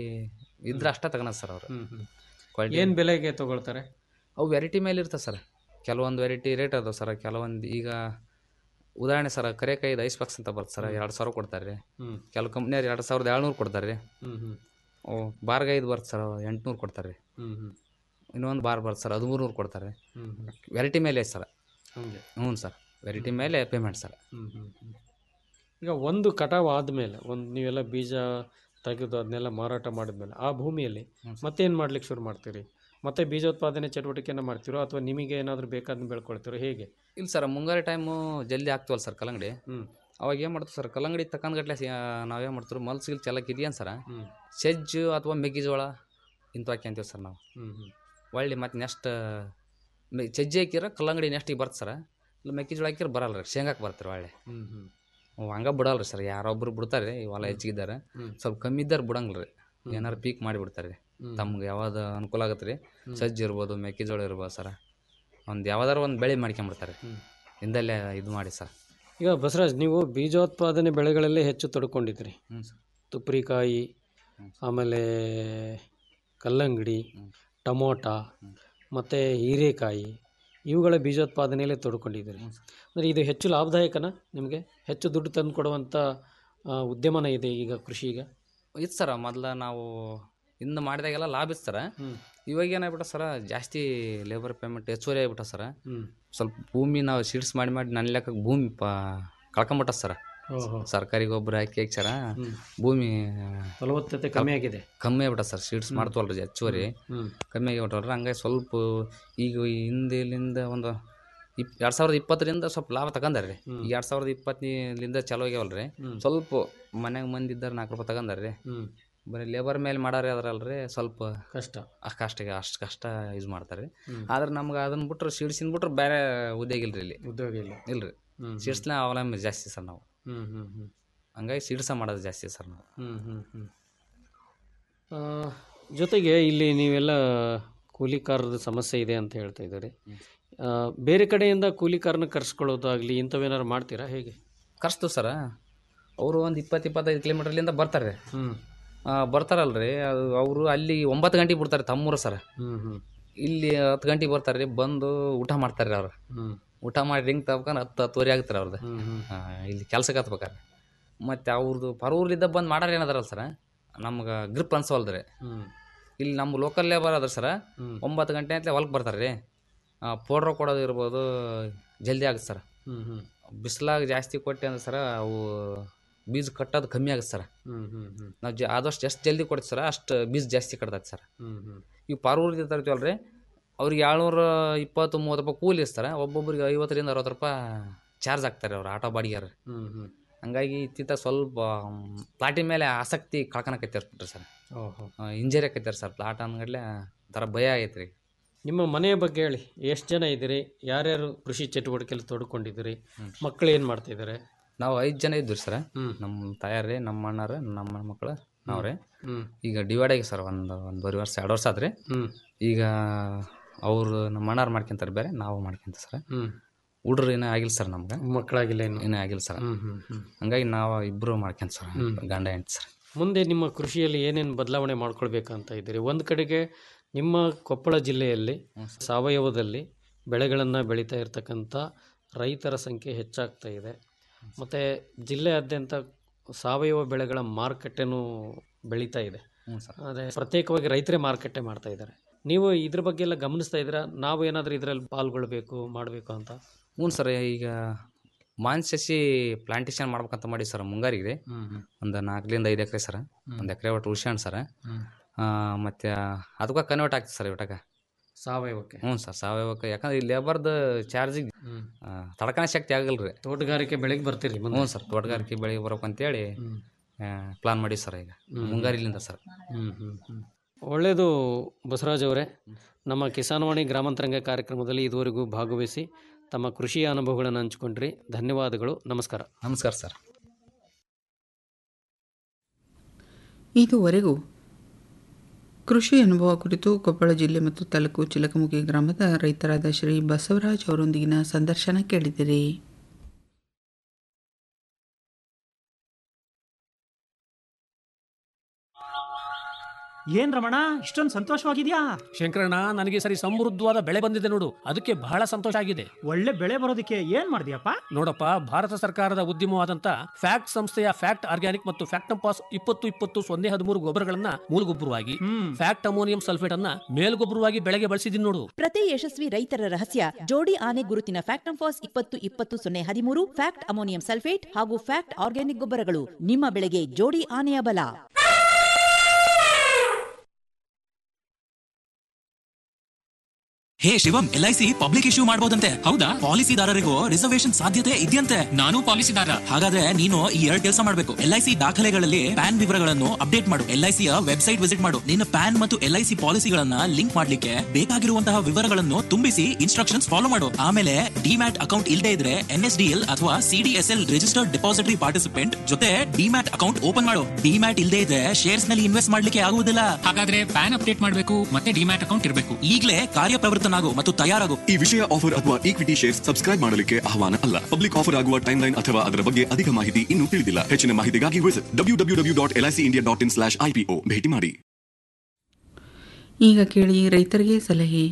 ಇದ್ರೆ ಅಷ್ಟೇ ತಗೋಣ ಸರ್ ಅವ್ರು ಹ್ಮ್ ಹ್ಮ್ ಕ್ವಾಲಿಟಿ ಏನ್ ಬೆಲೆಗೆ ತಗೊಳ್ತಾರೆ ಅವು ವೆರೈಟಿ ಮೇಲೆ ಇರ್ತದೆ ಸರ್ ಕೆಲವೊಂದು ವೆರೈಟಿ ರೇಟ್ ಅದಾವೆ ಸರ್ ಕೆಲವೊಂದು ಈಗ ಉದಾಹರಣೆ ಸರ್ ಕರೆಕಾಯಿದು ಐಸ್ ಬಾಕ್ಸ್ ಅಂತ ಬರುತ್ತೆ ಸರ್ ಎರಡು ಸಾವಿರ ಕೊಡ್ತಾರೆ ರೀ ಹ್ಮ್ ಕೆಲವು ಕಂಪ್ನಿಯವ್ರು ಎರಡು ಸಾವಿರದ ಏಳ್ನೂರು ಕೊಡ್ತಾರೆ ರೀ ಹ್ಮ್ ಹ್ಮ್ ಓ ಬಾರ್ಗೈದು ಬರುತ್ತೆ ಸರ್ ಎಂಟುನೂರು ಕೊಡ್ತಾರೆ ರೀ ಹ್ಮ್ ಹ್ಮ್ ಇನ್ನೊಂದು ಬಾರ್ ಬರುತ್ತೆ ಸರ್ ಹದಿಮೂರು ನೂರು ಕೊಡ್ತಾರೆ ಹ್ಮ್ ಹ್ಮ್ ವೆರೈಟಿ ಮೇಲೆ ಸರ್ ಹಂಗೆ ಹ್ಞೂ ಸರ್ ವೆರೈಟಿ ಮೇಲೆ ಪೇಮೆಂಟ್ ಸರ್ ಹ್ಮ್ ಹ್ಮ್ ಹ್ಮ್. ಈಗ ಒಂದು ಕಟಾವು ಆದಮೇಲೆ ಒಂದು ನೀವೆಲ್ಲ ಬೀಜ ತೆಗೆದು ಅದನ್ನೆಲ್ಲ ಮಾರಾಟ ಮಾಡಿದ್ಮೇಲೆ ಆ ಭೂಮಿಯಲ್ಲಿ ಮತ್ತೇನು ಮಾಡ್ಲಿಕ್ಕೆ ಶುರು ಮಾಡ್ತೀರಿ ಮತ್ತೆ ಬೀಜೋತ್ಪಾದನೆ ಚಟುವಟಿಕೆನ ಮಾಡ್ತಿರೋ ಅಥವಾ ನಿಮಗೆ ಏನಾದರೂ ಬೇಕಾದ್ನ ಬೆಳ್ಕೊಳ್ತಿರೋ ಹೇಗೆ ಇಲ್ಲ ಸರ್ ಮುಂಗಾರು ಟೈಮು ಜಲ್ದಿ ಆಗ್ತೀವಲ್ಲ ಸರ್ ಕಲ್ಲಂಗಡಿ ಹ್ಮ್ ಅವಾಗ ಏನು ಮಾಡ್ತೀವಿ ಸರ್ ಕಲ್ಲಂಗಡಿ ತಕ್ಕಂದ್ಗಟ್ಲೆ ನಾವೇನು ಮಾಡ್ತೀವಿ ಮಲ್ಸ್ ಗಿಲ್ ಚೆಲ್ಲಕ್ಕೆ ಇದೆಯೇನು ಸರ್ ಹ್ಮ್ ಸಜ್ಜು ಅಥವಾ ಮೆಕ್ಕೆಜೋಳ ಇಂಥ ಹಾಕ್ಯಂತೀವಿ ಸರ್ ನಾವು ಹ್ಮ್ ಹ್ಮ್ ಒಳ್ಳೆ ಮತ್ತು ನೆಕ್ಸ್ಟ್ ಮೆ ಸಜ್ಜಿ ಹಾಕಿರ ಕಲ್ಲಂಗಡಿ ನೆಕ್ಸ್ಟಿಗೆ ಬರುತ್ತೆ ಸರ್ ಇಲ್ಲ ಮೆಕ್ಕೆಜೋಳ ಹಾಕಿರ ಬರಲ್ಲ ರೀ ಶೇಂಗಾಕ್ಕೆ ಬರ್ತಾರೆ ಒಳ್ಳೆ ಹ್ಮ್ ಹ್ಮ್ ಅವು ಹಂಗೆ ಬಿಡಲ್ಲ ರೀ ಸರ್ ಯಾರೊಬ್ರು ಬಿಡ್ತಾರೆ ರೀ ಹೊಲ ಹೆಚ್ಚಿಗಿದ್ದಾರೆ ಹ್ಮ್. ಸ್ವಲ್ಪ ಕಮ್ಮಿ ಇದ್ದಾರೆ ಬಿಡಂಗಿಲ್ಲ ರೀ ಏನಾರು ಪೀಕ್ ಮಾಡಿಬಿಡ್ತಾರೆ ರೀ ಹ್ಮ್. ತಮ್ಗೆ ಯಾವ್ದು ಅನುಕೂಲ ಆಗುತ್ತೆ ರೀ ಸಜ್ಜಿ ಇರ್ಬೋದು ಮೆಕ್ಕೆಜೋಳ ಇರ್ಬೋದು ಸರ ಒಂದು ಯಾವ್ದಾರು ಒಂದು ಬೆಳೆ ಮಾಡ್ಕೊಂಬಿಡ್ತಾರೆ ಹಿಂದಲ್ಲೇ ಇದು ಮಾಡಿ ಸರ್ ಈಗ ಬಸವರಾಜ್ ನೀವು ಬೀಜೋತ್ಪಾದನೆ ಬೆಳೆಗಳಲ್ಲಿ ಹೆಚ್ಚು ತೊಡ್ಕೊಂಡಿದ್ರಿ ಹ್ಞೂ ಸರ್ ತುಪ್ರಿಕಾಯಿ ಆಮೇಲೆ ಕಲ್ಲಂಗಡಿ ಟಮೋಟ ಮತ್ತು ಹೀರೆಕಾಯಿ ಇವುಗಳ ಬೀಜೋತ್ಪಾದನೆಯಲ್ಲೇ ತೊಡ್ಕೊಂಡಿದ್ದೀರಿ ಅಂದರೆ ಇದು ಹೆಚ್ಚು ಲಾಭದಾಯಕನ ನಿಮಗೆ ಹೆಚ್ಚು ದುಡ್ಡು ತಂದು ಕೊಡುವಂಥ ಆ, ಉದ್ಯಮನ ಇದೆ ಈಗ ಕೃಷಿ ಈಗ ಇತ್ತು ಸರ ಮೊದ್ಲು ನಾವು ಹಿಂದೆ ಮಾಡಿದಾಗೆಲ್ಲ ಲಾಭ ಇತ್ತು ಸರ ಇವಾಗ ಏನಾಗ್ಬಿಟ್ಟ ಸರ ಜಾಸ್ತಿ ಲೇಬರ್ ಪೇಮೆಂಟ್ ಹೆಚ್ಚುವರಿ ಆಗ್ಬಿಟ್ಟ ಸರ ಹ್ಮ್. ಸ್ವಲ್ಪ ಭೂಮಿ ನಾವು ಸೀಡ್ಸ್ ಮಾಡಿ ಮಾಡಿ ನನ್ನ ಲೆಕ್ಕ ಭೂಮಿ ಪ ಕಳ್ಕೊಂಬಿಟ್ಟ ಸರ ಓಹೋ. ಸರ್ಕಾರಿ ಗೊಬ್ಬರ ಹಾಕಿ ಹಾಕಿ ಸರ ಭೂಮಿ ಫಲವತ್ತತೆ ಕಮ್ಮಿ ಆಗಿದೆ ಕಮ್ಮಿ ಆಗ್ಬಿಟ್ಟ ಸರ್ ಸೀಡ್ಸ್ ಮಾಡ್ತವಲ್ರಿ ಹೆಚ್ಚುವರಿ ಹ್ಮ್. ಕಮ್ಮಿ ಆಗಿಬಿಟ್ಟವ್ರಿ ಹಂಗಾಗಿ ಸ್ವಲ್ಪ ಈಗ ಹಿಂದಿಲಿಂದ ಒಂದು ಇಪ್ ಎರಡು ಸಾವಿರದ ಇಪ್ಪತ್ತರಿಂದ ಸ್ವಲ್ಪ ಲಾಭ ತಗೊಂಡಾರ ರೀ ಈಗ ಎರಡು ಸಾವಿರದ ಇಪ್ಪತ್ತಲಿಂದ ಚಾಲೂ ಆಗ್ಯಾವಲ್ರಿ ಸ್ವಲ್ಪ ಮನ್ಯಾಗ ಮಂದಿ ಇದ್ದಾರೆ ನಾಲ್ಕು ರೂಪಾಯಿ ತಗೊಂಡಾರ ರೀ ಹ್ಮ್. ಬರೀ ಲೇಬರ್ ಮೇಲೆ ಮಾಡಾರೆ ಅದ್ರಲ್ರಿ ಸ್ವಲ್ಪ ಕಷ್ಟ ಅಷ್ಟು ಕಷ್ಟ ಅಷ್ಟು ಕಷ್ಟ ಯೂಸ್ ಮಾಡ್ತಾರೆ ಹ್ಮ್. ಆದ್ರೆ ನಮ್ಗೆ ಅದನ್ನ ಬಿಟ್ರೆ ಸೀಡ್ಸಿನ ಬಿಟ್ರೆ ಬೇರೆ ಉದ್ಯೋಗ ಇಲ್ರಿ ಇಲ್ಲಿ ಉದ್ಯೋಗ ಇಲ್ಲ ಇಲ್ರಿ ಹ್ಮ್. ಸೀಡ್ಸ್ನ ಅವಲಂಬನೆ ಜಾಸ್ತಿ ಸರ್ ನಾವು ಹ್ಮ್ ಹ್ಮ್ ಹ್ಮ್ ಹಂಗಾಗಿ ಸೀಡ್ಸ ಮಾಡೋದು ಜಾಸ್ತಿ ಸರ್ ನಾವು ಹ್ಮ್ ಹ್ಮ್ ಹ್ಮ್ ಆ, ಜೊತೆಗೆ ಇಲ್ಲಿ ನೀವೆಲ್ಲ ಕೂಲಿಕಾರರ ಸಮಸ್ಯೆ ಇದೆ ಅಂತ ಹೇಳ್ತಾ ಇದ್ದಾರೆ ಆ, ಬೇರೆ ಕಡೆಯಿಂದ ಕೂಲಿಕಾರನ ಕರ್ಸ್ಕೊಳ್ಳೋದಾಗ್ಲಿ ಇಂಥವೇನಾದ್ರು ಮಾಡ್ತೀರಾ ಹೇಗೆ ಕರ್ಸ್ತು ಸರ ಅವರು ಒಂದು ಇಪ್ಪತ್ತು ಇಪ್ಪತ್ತೈದು ಕಿಲೋಮೀಟರ್ಲಿಂದ ಬರ್ತಾರೆ ಹ್ಮ್. ಬರ್ತಾರಲ್ರಿ ಅದು ಅವರು ಅಲ್ಲಿ ಒಂಬತ್ತು ಗಂಟೆಗೆ ಬಿಡ್ತಾರೆ ತಮ್ಮೂರು ಸರ ಹ್ಮ್ ಹ್ಮ್ ಇಲ್ಲಿ ಹತ್ತು ಗಂಟೆಗೆ ಬರ್ತಾರೆ ರೀ ಬಂದು ಊಟ ಮಾಡ್ತಾರೆ ರೀ ಅವ್ರು ಹ್ಮ್. ಊಟ ಮಾಡಿ ರಿಂಗ್ ತಗೊಂಡು ಹತ್ತು ಹತ್ತುವರೆ ಆಗ್ತಾರೆ ಅವ್ರದ್ದು ಹ್ಮ್ ಹ್ಮ್. ಆ, ಇಲ್ಲಿ ಕೆಲ್ಸಕ್ಕೆ ಹತ್ಬೇಕಾರೆ ಮತ್ತು ಅವ್ರದ್ದು ಪರೂರ್ಲಿದ್ದ ಬಂದು ಮಾಡಾರ ಏನದಾರಲ್ಲ ಸರ ನಮ್ಗೆ ಗ್ರಿಪ್ ಅನ್ಸವಲ್ದ್ರಿ ಹ್ಮ್. ಇಲ್ಲಿ ನಮ್ಮ ಲೋಕಲ್ ಲೇಬರ್ ಅದ್ರ ಸರ ಹ್ಮ್. ಒಂಬತ್ತು ಗಂಟೆ ಅಂತಲೇ ಹೊಲಕ್ಕೆ ಬರ್ತಾರೆ ರೀ ಪೌಡ್ರ್ ಕೊಡೋದು ಇರ್ಬೋದು ಜಲ್ದಿ ಆಗುತ್ತೆ ಸರ್ ಹ್ಮ್ ಹ್ಮ್ ಬಿಸಿಲಾಗ ಜಾಸ್ತಿ ಕೊಟ್ಟೆ ಅಂದ್ರೆ ಸರ ಅವು ಬೀಜ ಕಟ್ಟೋದು ಕಮ್ಮಿ ಆಗುತ್ತೆ ಸರ್ ಹ್ಮ್ ಹ್ಮ್ ಹ್ಮ್ ನಾವು ಜ ಆದಷ್ಟು ಎಷ್ಟು ಜಲ್ದಿ ಕೊಡ್ತೀವಿ ಸರ ಅಷ್ಟು ಬೀಜ ಜಾಸ್ತಿ ಕಟ್ತೈತೆ ಸರ್ ಹ್ಮ್ ಹ್ಮ್ ಈಗ ಪಾರೂರ್ದಿಂದ ತರ್ತೀವಲ್ರಿ ಅವ್ರಿಗೆ ಏಳ್ನೂರ ಇಪ್ಪತ್ತು ಮೂವತ್ತು ರೂಪಾಯಿ ಕೂಲಿ ಇರ್ತಾರೆ ಒಬ್ಬೊಬ್ರಿಗೆ ಐವತ್ತರಿಂದ ಅರವತ್ತು ರೂಪಾಯಿ ಚಾರ್ಜ್ ಆಗ್ತಾರೆ ಅವ್ರು ಆಟೋ ಬಾಡಿಗೆರು ಹ್ಮ್ ಹ್ಮ್ ಹಂಗಾಗಿ ಇತ್ತಿತ್ತ ಸ್ವಲ್ಪ ಪ್ಲಾಟಿ ಮೇಲೆ ಆಸಕ್ತಿ ಕಳ್ಕೊಳಕೈತೆ ಬಿಟ್ರಿ ಸರ್ ಓಹೋ ಇಂಜರಿ ಆಕೈತಾರೆ ಸರ್ ಪ್ಲಾಟ್ ಅಂದ್ಗಡ್ಲೆ ಥರ ಭಯ ಆಗೈತೆ ರೀ ನಿಮ್ಮ ಮನೆಯ ಬಗ್ಗೆ ಹೇಳಿ ಎಷ್ಟು ಜನ ಇದ್ದೀರಿ ಯಾರ್ಯಾರು ಕೃಷಿ ಚಟುವಟಿಕೆಯಲ್ಲಿ ತೊಡ್ಕೊಂಡಿದ್ದೀರಿ ಮಕ್ಕಳು ಏನು ಮಾಡ್ತಿದ್ದಾರೆ ನಾವು ಐದು ಜನ ಇದ್ವಿ ಸರ್ ಹ್ಮ್. ನಮ್ಮ ತಾಯಾರ್ರಿ ನಮ್ಮ ಅಣ್ಣಾರ ನಮ್ಮ ಮಕ್ಕಳು ನಾವ್ರಿ ಹ್ಮ್. ಈಗ ಡಿವೈಡ್ ಆಗಿ ಸರ್ ಒಂದು ಒಂದೂವರೆ ವರ್ಷ ಎರಡು ವರ್ಷ ಆದ್ರಿ ಹ್ಮ್. ಈಗ ಅವರು ನಮ್ಮ ಅಣ್ಣಾರು ಮಾಡ್ಕೊಂತಾರೆ ಬೇರೆ ನಾವು ಮಾಡ್ಕೊಂತ ಸರ್ ಹ್ಮ್. ಹುಡ್ರು ಏನೂ ಆಗಿಲ್ಲ ಸರ್ ನಮ್ಗೆ ಮಕ್ಕಳಾಗಿಲ್ಲ ಇನ್ನು ಏನೂ ಆಗಿಲ್ಲ ಸರ್ ಹ್ಮ್ ಹ್ಮ್ ಹ್ಮ್ ಹಂಗಾಗಿ ನಾವು ಇಬ್ಬರು ಮಾಡ್ಕೊಂತ ಸರ್ ಹ್ಮ್. ಗಂಡ ಹೆಂಡ್ತಿ ಸರ್ ಮುಂದೆ ನಿಮ್ಮ ಕೃಷಿಯಲ್ಲಿ ಏನೇನು ಬದಲಾವಣೆ ಮಾಡ್ಕೊಳ್ಬೇಕಂತ ಇದ್ದೀರಿ ಒಂದು ಕಡೆಗೆ ನಿಮ್ಮ ಕೊಪ್ಪಳ ಜಿಲ್ಲೆಯಲ್ಲಿ ಸಾವಯವದಲ್ಲಿ ಬೆಳೆಗಳನ್ನು ಬೆಳೀತಾ ಇರತಕ್ಕಂಥ ರೈತರ ಸಂಖ್ಯೆ ಹೆಚ್ಚಾಗ್ತಾ ಇದೆ ಮತ್ತು ಜಿಲ್ಲೆಯಾದ್ಯಂತ ಸಾವಯವ ಬೆಳೆಗಳ ಮಾರುಕಟ್ಟೆನೂ ಬೆಳೀತಾ ಇದೆ ಹ್ಞೂ ಸರ್ ಆದರೆ ಪ್ರತ್ಯೇಕವಾಗಿ ರೈತರೇ ಮಾರುಕಟ್ಟೆ ಮಾಡ್ತಾ ಇದ್ದಾರೆ ನೀವು ಇದ್ರ ಬಗ್ಗೆ ಎಲ್ಲ ಗಮನಿಸ್ತಾ ಇದ್ದೀರಾ ನಾವು ಏನಾದರೂ ಇದರಲ್ಲಿ ಪಾಲ್ಗೊಳ್ಬೇಕು ಮಾಡಬೇಕು ಅಂತ ಹ್ಞೂ ಸರ್ ಈಗ ಮಾವಿನ ಸಸಿ ಪ್ಲಾಂಟೇಶನ್ ಮಾಡ್ಬೇಕಂತ ಮಾಡಿ ಸರ್ ಮುಂಗಾರಿಗೆ ರೀ ಹ್ಮ್ ಹ್ಮ್. ಒಂದು ನಾಲ್ಕರಿಂದ ಐದು ಎಕರೆ ಸರ್ ಒಂದು ಎಕರೆ ಒಟ್ಟು ಉಳ್ಸ್ಯಾಣ ಸರ್ ಹ್ಮ್. ಮತ್ತು ಅದಕ್ಕೆ ಕನ್ವರ್ಟ್ ಆಗ್ತದೆ ಸರ್ ಇವಟಾಗ ಸಾವಯವಕ್ಕೆ ಹ್ಞೂ ಸರ್ ಸಾವಯವಕ್ಕೆ ಯಾಕಂದ್ರೆ ಈ ಲೇಬರ್ದು ಚಾರ್ಜಿಗೆ ಹ್ಮ್. ತಡ್ಕಣ ಶಕ್ತಿ ಆಗಲ್ಲ ರೀ ತೋಟಗಾರಿಕೆ ಬೆಳೆಗೆ ಬರ್ತೀರಿ ಮುಂದೆ? ಹ್ಞೂ ಸರ್ ತೋಟಗಾರಿಕೆ ಬೆಳೆಗೆ ಬರ್ಬೇಕು ಅಂತೇಳಿ ಹ್ಮ್. ಪ್ಲಾನ್ ಮಾಡಿ ಸರ್ ಈಗ ಹ್ಮ್. ಮುಂಗಾರಿಲಿಂದ ಸರ್ ಹ್ಮ್ ಹ್ಮ್ ಹ್ಮ್. ಒಳ್ಳೆಯದು ಬಸವರಾಜ್ ಅವರೇ ನಮ್ಮ ಕಿಸಾನ್ವಾಣಿ ಗ್ರಾಮಾಂತರಂಗ ಕಾರ್ಯಕ್ರಮದಲ್ಲಿ ಇದುವರೆಗೂ ಭಾಗವಹಿಸಿ ತಮ್ಮ ಕೃಷಿಯ ಅನುಭವಗಳನ್ನು ಹಂಚಿಕೊಂಡ್ರಿ ಧನ್ಯವಾದಗಳು ನಮಸ್ಕಾರ ನಮಸ್ಕಾರ ಸರ್ ಇದುವರೆಗೂ ಕೃಷಿ ಅನುಭವ ಕುರಿತು ಕೊಪ್ಪಳ ಜಿಲ್ಲೆ ಮತ್ತು ತಾಲೂಕು ಚಿಲಕಮುಖಿ ಗ್ರಾಮದ ರೈತರಾದ ಶ್ರೀ ಬಸವರಾಜ್ ಅವರೊಂದಿಗಿನ ಸಂದರ್ಶನ ಕೇಳಿದಿರಿ ಏನ್ ರಮಣ ಇಷ್ಟೊಂದು ಸಂತೋಷವಾಗಿದ್ಯಾ ಶಂಕರಣ್ಣ ನನಗೆ ಸರಿ ಸಮೃದ್ಧವಾದ ಬೆಳೆ ಬಂದಿದೆ ನೋಡು ಅದಕ್ಕೆ ಬಹಳ ಸಂತೋಷ ಆಗಿದೆ ಒಳ್ಳೆ ಬೆಳೆ ಬರೋದಕ್ಕೆ ಏನ್ ಮಾಡಿದ್ಯಪ್ಪ ನೋಡಪ್ಪ ಭಾರತ ಸರ್ಕಾರದ ಉದ್ಯಮವಾದಂತ ಫ್ಯಾಕ್ಟ್ ಸಂಸ್ಥೆಯ ಫ್ಯಾಕ್ಟ್ ಆರ್ಗ್ಯಾನಿಕ್ ಮತ್ತು ಫ್ಯಾಕ್ಟಂಪಾಸ್ ಇಪ್ಪತ್ತು ಇಪ್ಪತ್ತು ಸೊನ್ನೆ ಹದಿಮೂರು ಗೊಬ್ಬರಗಳನ್ನ ಮೂಲಗೊಬ್ಬರವಾಗಿ ಫ್ಯಾಕ್ಟ್ ಅಮೋನಿಯಂ ಸಲ್ಫೇಟ್ ಅನ್ನ ಮೇಲ್ಗೊಬ್ಬರವಾಗಿ ಬೆಳೆಗೆ ಬಳಸಿದೀನಿ ನೋಡು ಪ್ರತಿ ಯಶಸ್ವಿ ರೈತರ ರಹಸ್ಯ ಜೋಡಿ ಆನೆ ಗುರುತಿನ ಫ್ಯಾಕ್ಟಂಫಾಸ್ ಇಪ್ಪತ್ತು ಇಪ್ಪತ್ತು ಸೊನ್ನೆ ಹದಿಮೂರು ಫ್ಯಾಕ್ಟ್ ಅಮೋನಿಯಂ ಸಲ್ಫೇಟ್ ಹಾಗೂ ಫ್ಯಾಕ್ಟ್ ಆರ್ಗ್ಯಾನಿಕ್ ಗೊಬ್ಬರಗಳು ನಿಮ್ಮ ಬೆಳೆಗೆ ಜೋಡಿ ಆನೆಯ ಬಲ ಹೇ Shivam L I C public issue ಮಾಡಬಹುದಂತೆ ಹೌದಾ ಪಾಲಿಸಿದಾರರಿಗೂ ರಿಸರ್ವೇಶನ್ ಸಾಧ್ಯತೆ ಇದೆಯಂತೆ ನಾನು ಪಾಲಿಸಿದಾರ ಹಾಗಾದ್ರೆ ನೀನು ಈ ಎರಡು ಕೆಲಸ ಮಾಡಬೇಕು ಎಲ್ ಐ ಸಿ ದಾಖಲೆಗಳಲ್ಲಿ ಪ್ಯಾನ್ ವಿವರಗಳನ್ನು ಅಪ್ಡೇಟ್ ಮಾಡು ಎಲ್ ಐ ಸಿಯ ವೆಬ್ಸೈಟ್ ವಿಸಿಟ್ ಮಾಡು ನಿನ್ನ ಪ್ಯಾನ್ ಮತ್ತು ಎಲ್ ಐ ಸಿ ಪಾಲಿಸಿಗಳನ್ನ ಲಿಂಕ್ ಮಾಡ್ಲಿಕ್ಕೆ ಬೇಕಾಗಿರುವಂತಹ ವಿವರಗಳನ್ನು ತುಂಬಿಸಿ ಇನ್ಸ್ಟ್ರಕ್ಷನ್ಸ್ ಫಾಲೋ ಮಾಡು ಆಮೇಲೆ ಡಿಮ್ಯಾಟ್ ಅಕೌಂಟ್ ಇಲ್ಲದೆ ಇದ್ರೆ ಎನ್ ಎಸ್ ಡಿ ಎಲ್ ಅಥವಾ ಸಿಡಿಎಸ್ ಎಲ್ ರಿಜಿಸ್ಟರ್ಡ್ ಡೆಪಾಸಿಟರಿ ಪಾರ್ಟಿಸಿಪೆಂಟ್ ಜೊತೆ ಡಿಮ್ಯಾಟ್ ಅಕೌಂಟ್ ಓಪನ್ ಮಾಡು ಡಿಮ್ಯಾಟ್ ಇಲ್ಲದೆ ಇದ್ರೆ ಶೇರ್ಸ್ ನಲ್ಲಿ ಇನ್ವೆಸ್ಟ್ ಮಾಡ್ಲಿಕ್ಕೆ ಆಗುವುದಿಲ್ಲ ಹಾಗಾದ್ರೆ ಪ್ಯಾನ್ ಅಪ್ಡೇಟ್ ಮಾಡಬೇಕು ಮತ್ತೆ ಡಿಮ್ಯಾಟ್ ಅಕೌಂಟ್ ಇರಬೇಕು ಈಗಲೇ ಕಾರ್ಯಪ್ರವೃತ್ತನ ಓನ್ ಆಗು ಮತ್ತು ತಯಾರಾಗು ಈ ವಿಷಯ ಆಫರ್ ಅಥವಾ ಈಕ್ವಿಟಿ ಶೇರ್ಸ್ ಸಬ್ಸ್ಕ್ರೈಬ್ ಮಾಡಲಿಕ್ಕೆ ಆಹ್ವಾನ ಅಲ್ಲ ಪಬ್ಲಿಕ್ ಆಫರ್ ಆಗುವ ಟೈಮ್ ಲೈನ್ ಅಥವಾ ಅದರ ಬಗ್ಗೆ ಅಧಿಕ ಮಾಹಿತಿ ಇನ್ನೂ ತಿಳಿದಿಲ್ಲ ಹೆಚ್ಚಿನ ಮಾಹಿತಿಗಾಗಿ visit W W W dot L I C India dot in slash IPO ಭೇಟಿ ಮಾಡಿ ಈಗ ಕೇಳಿ ರೈತರಿಗೆ ಸಲಹೆ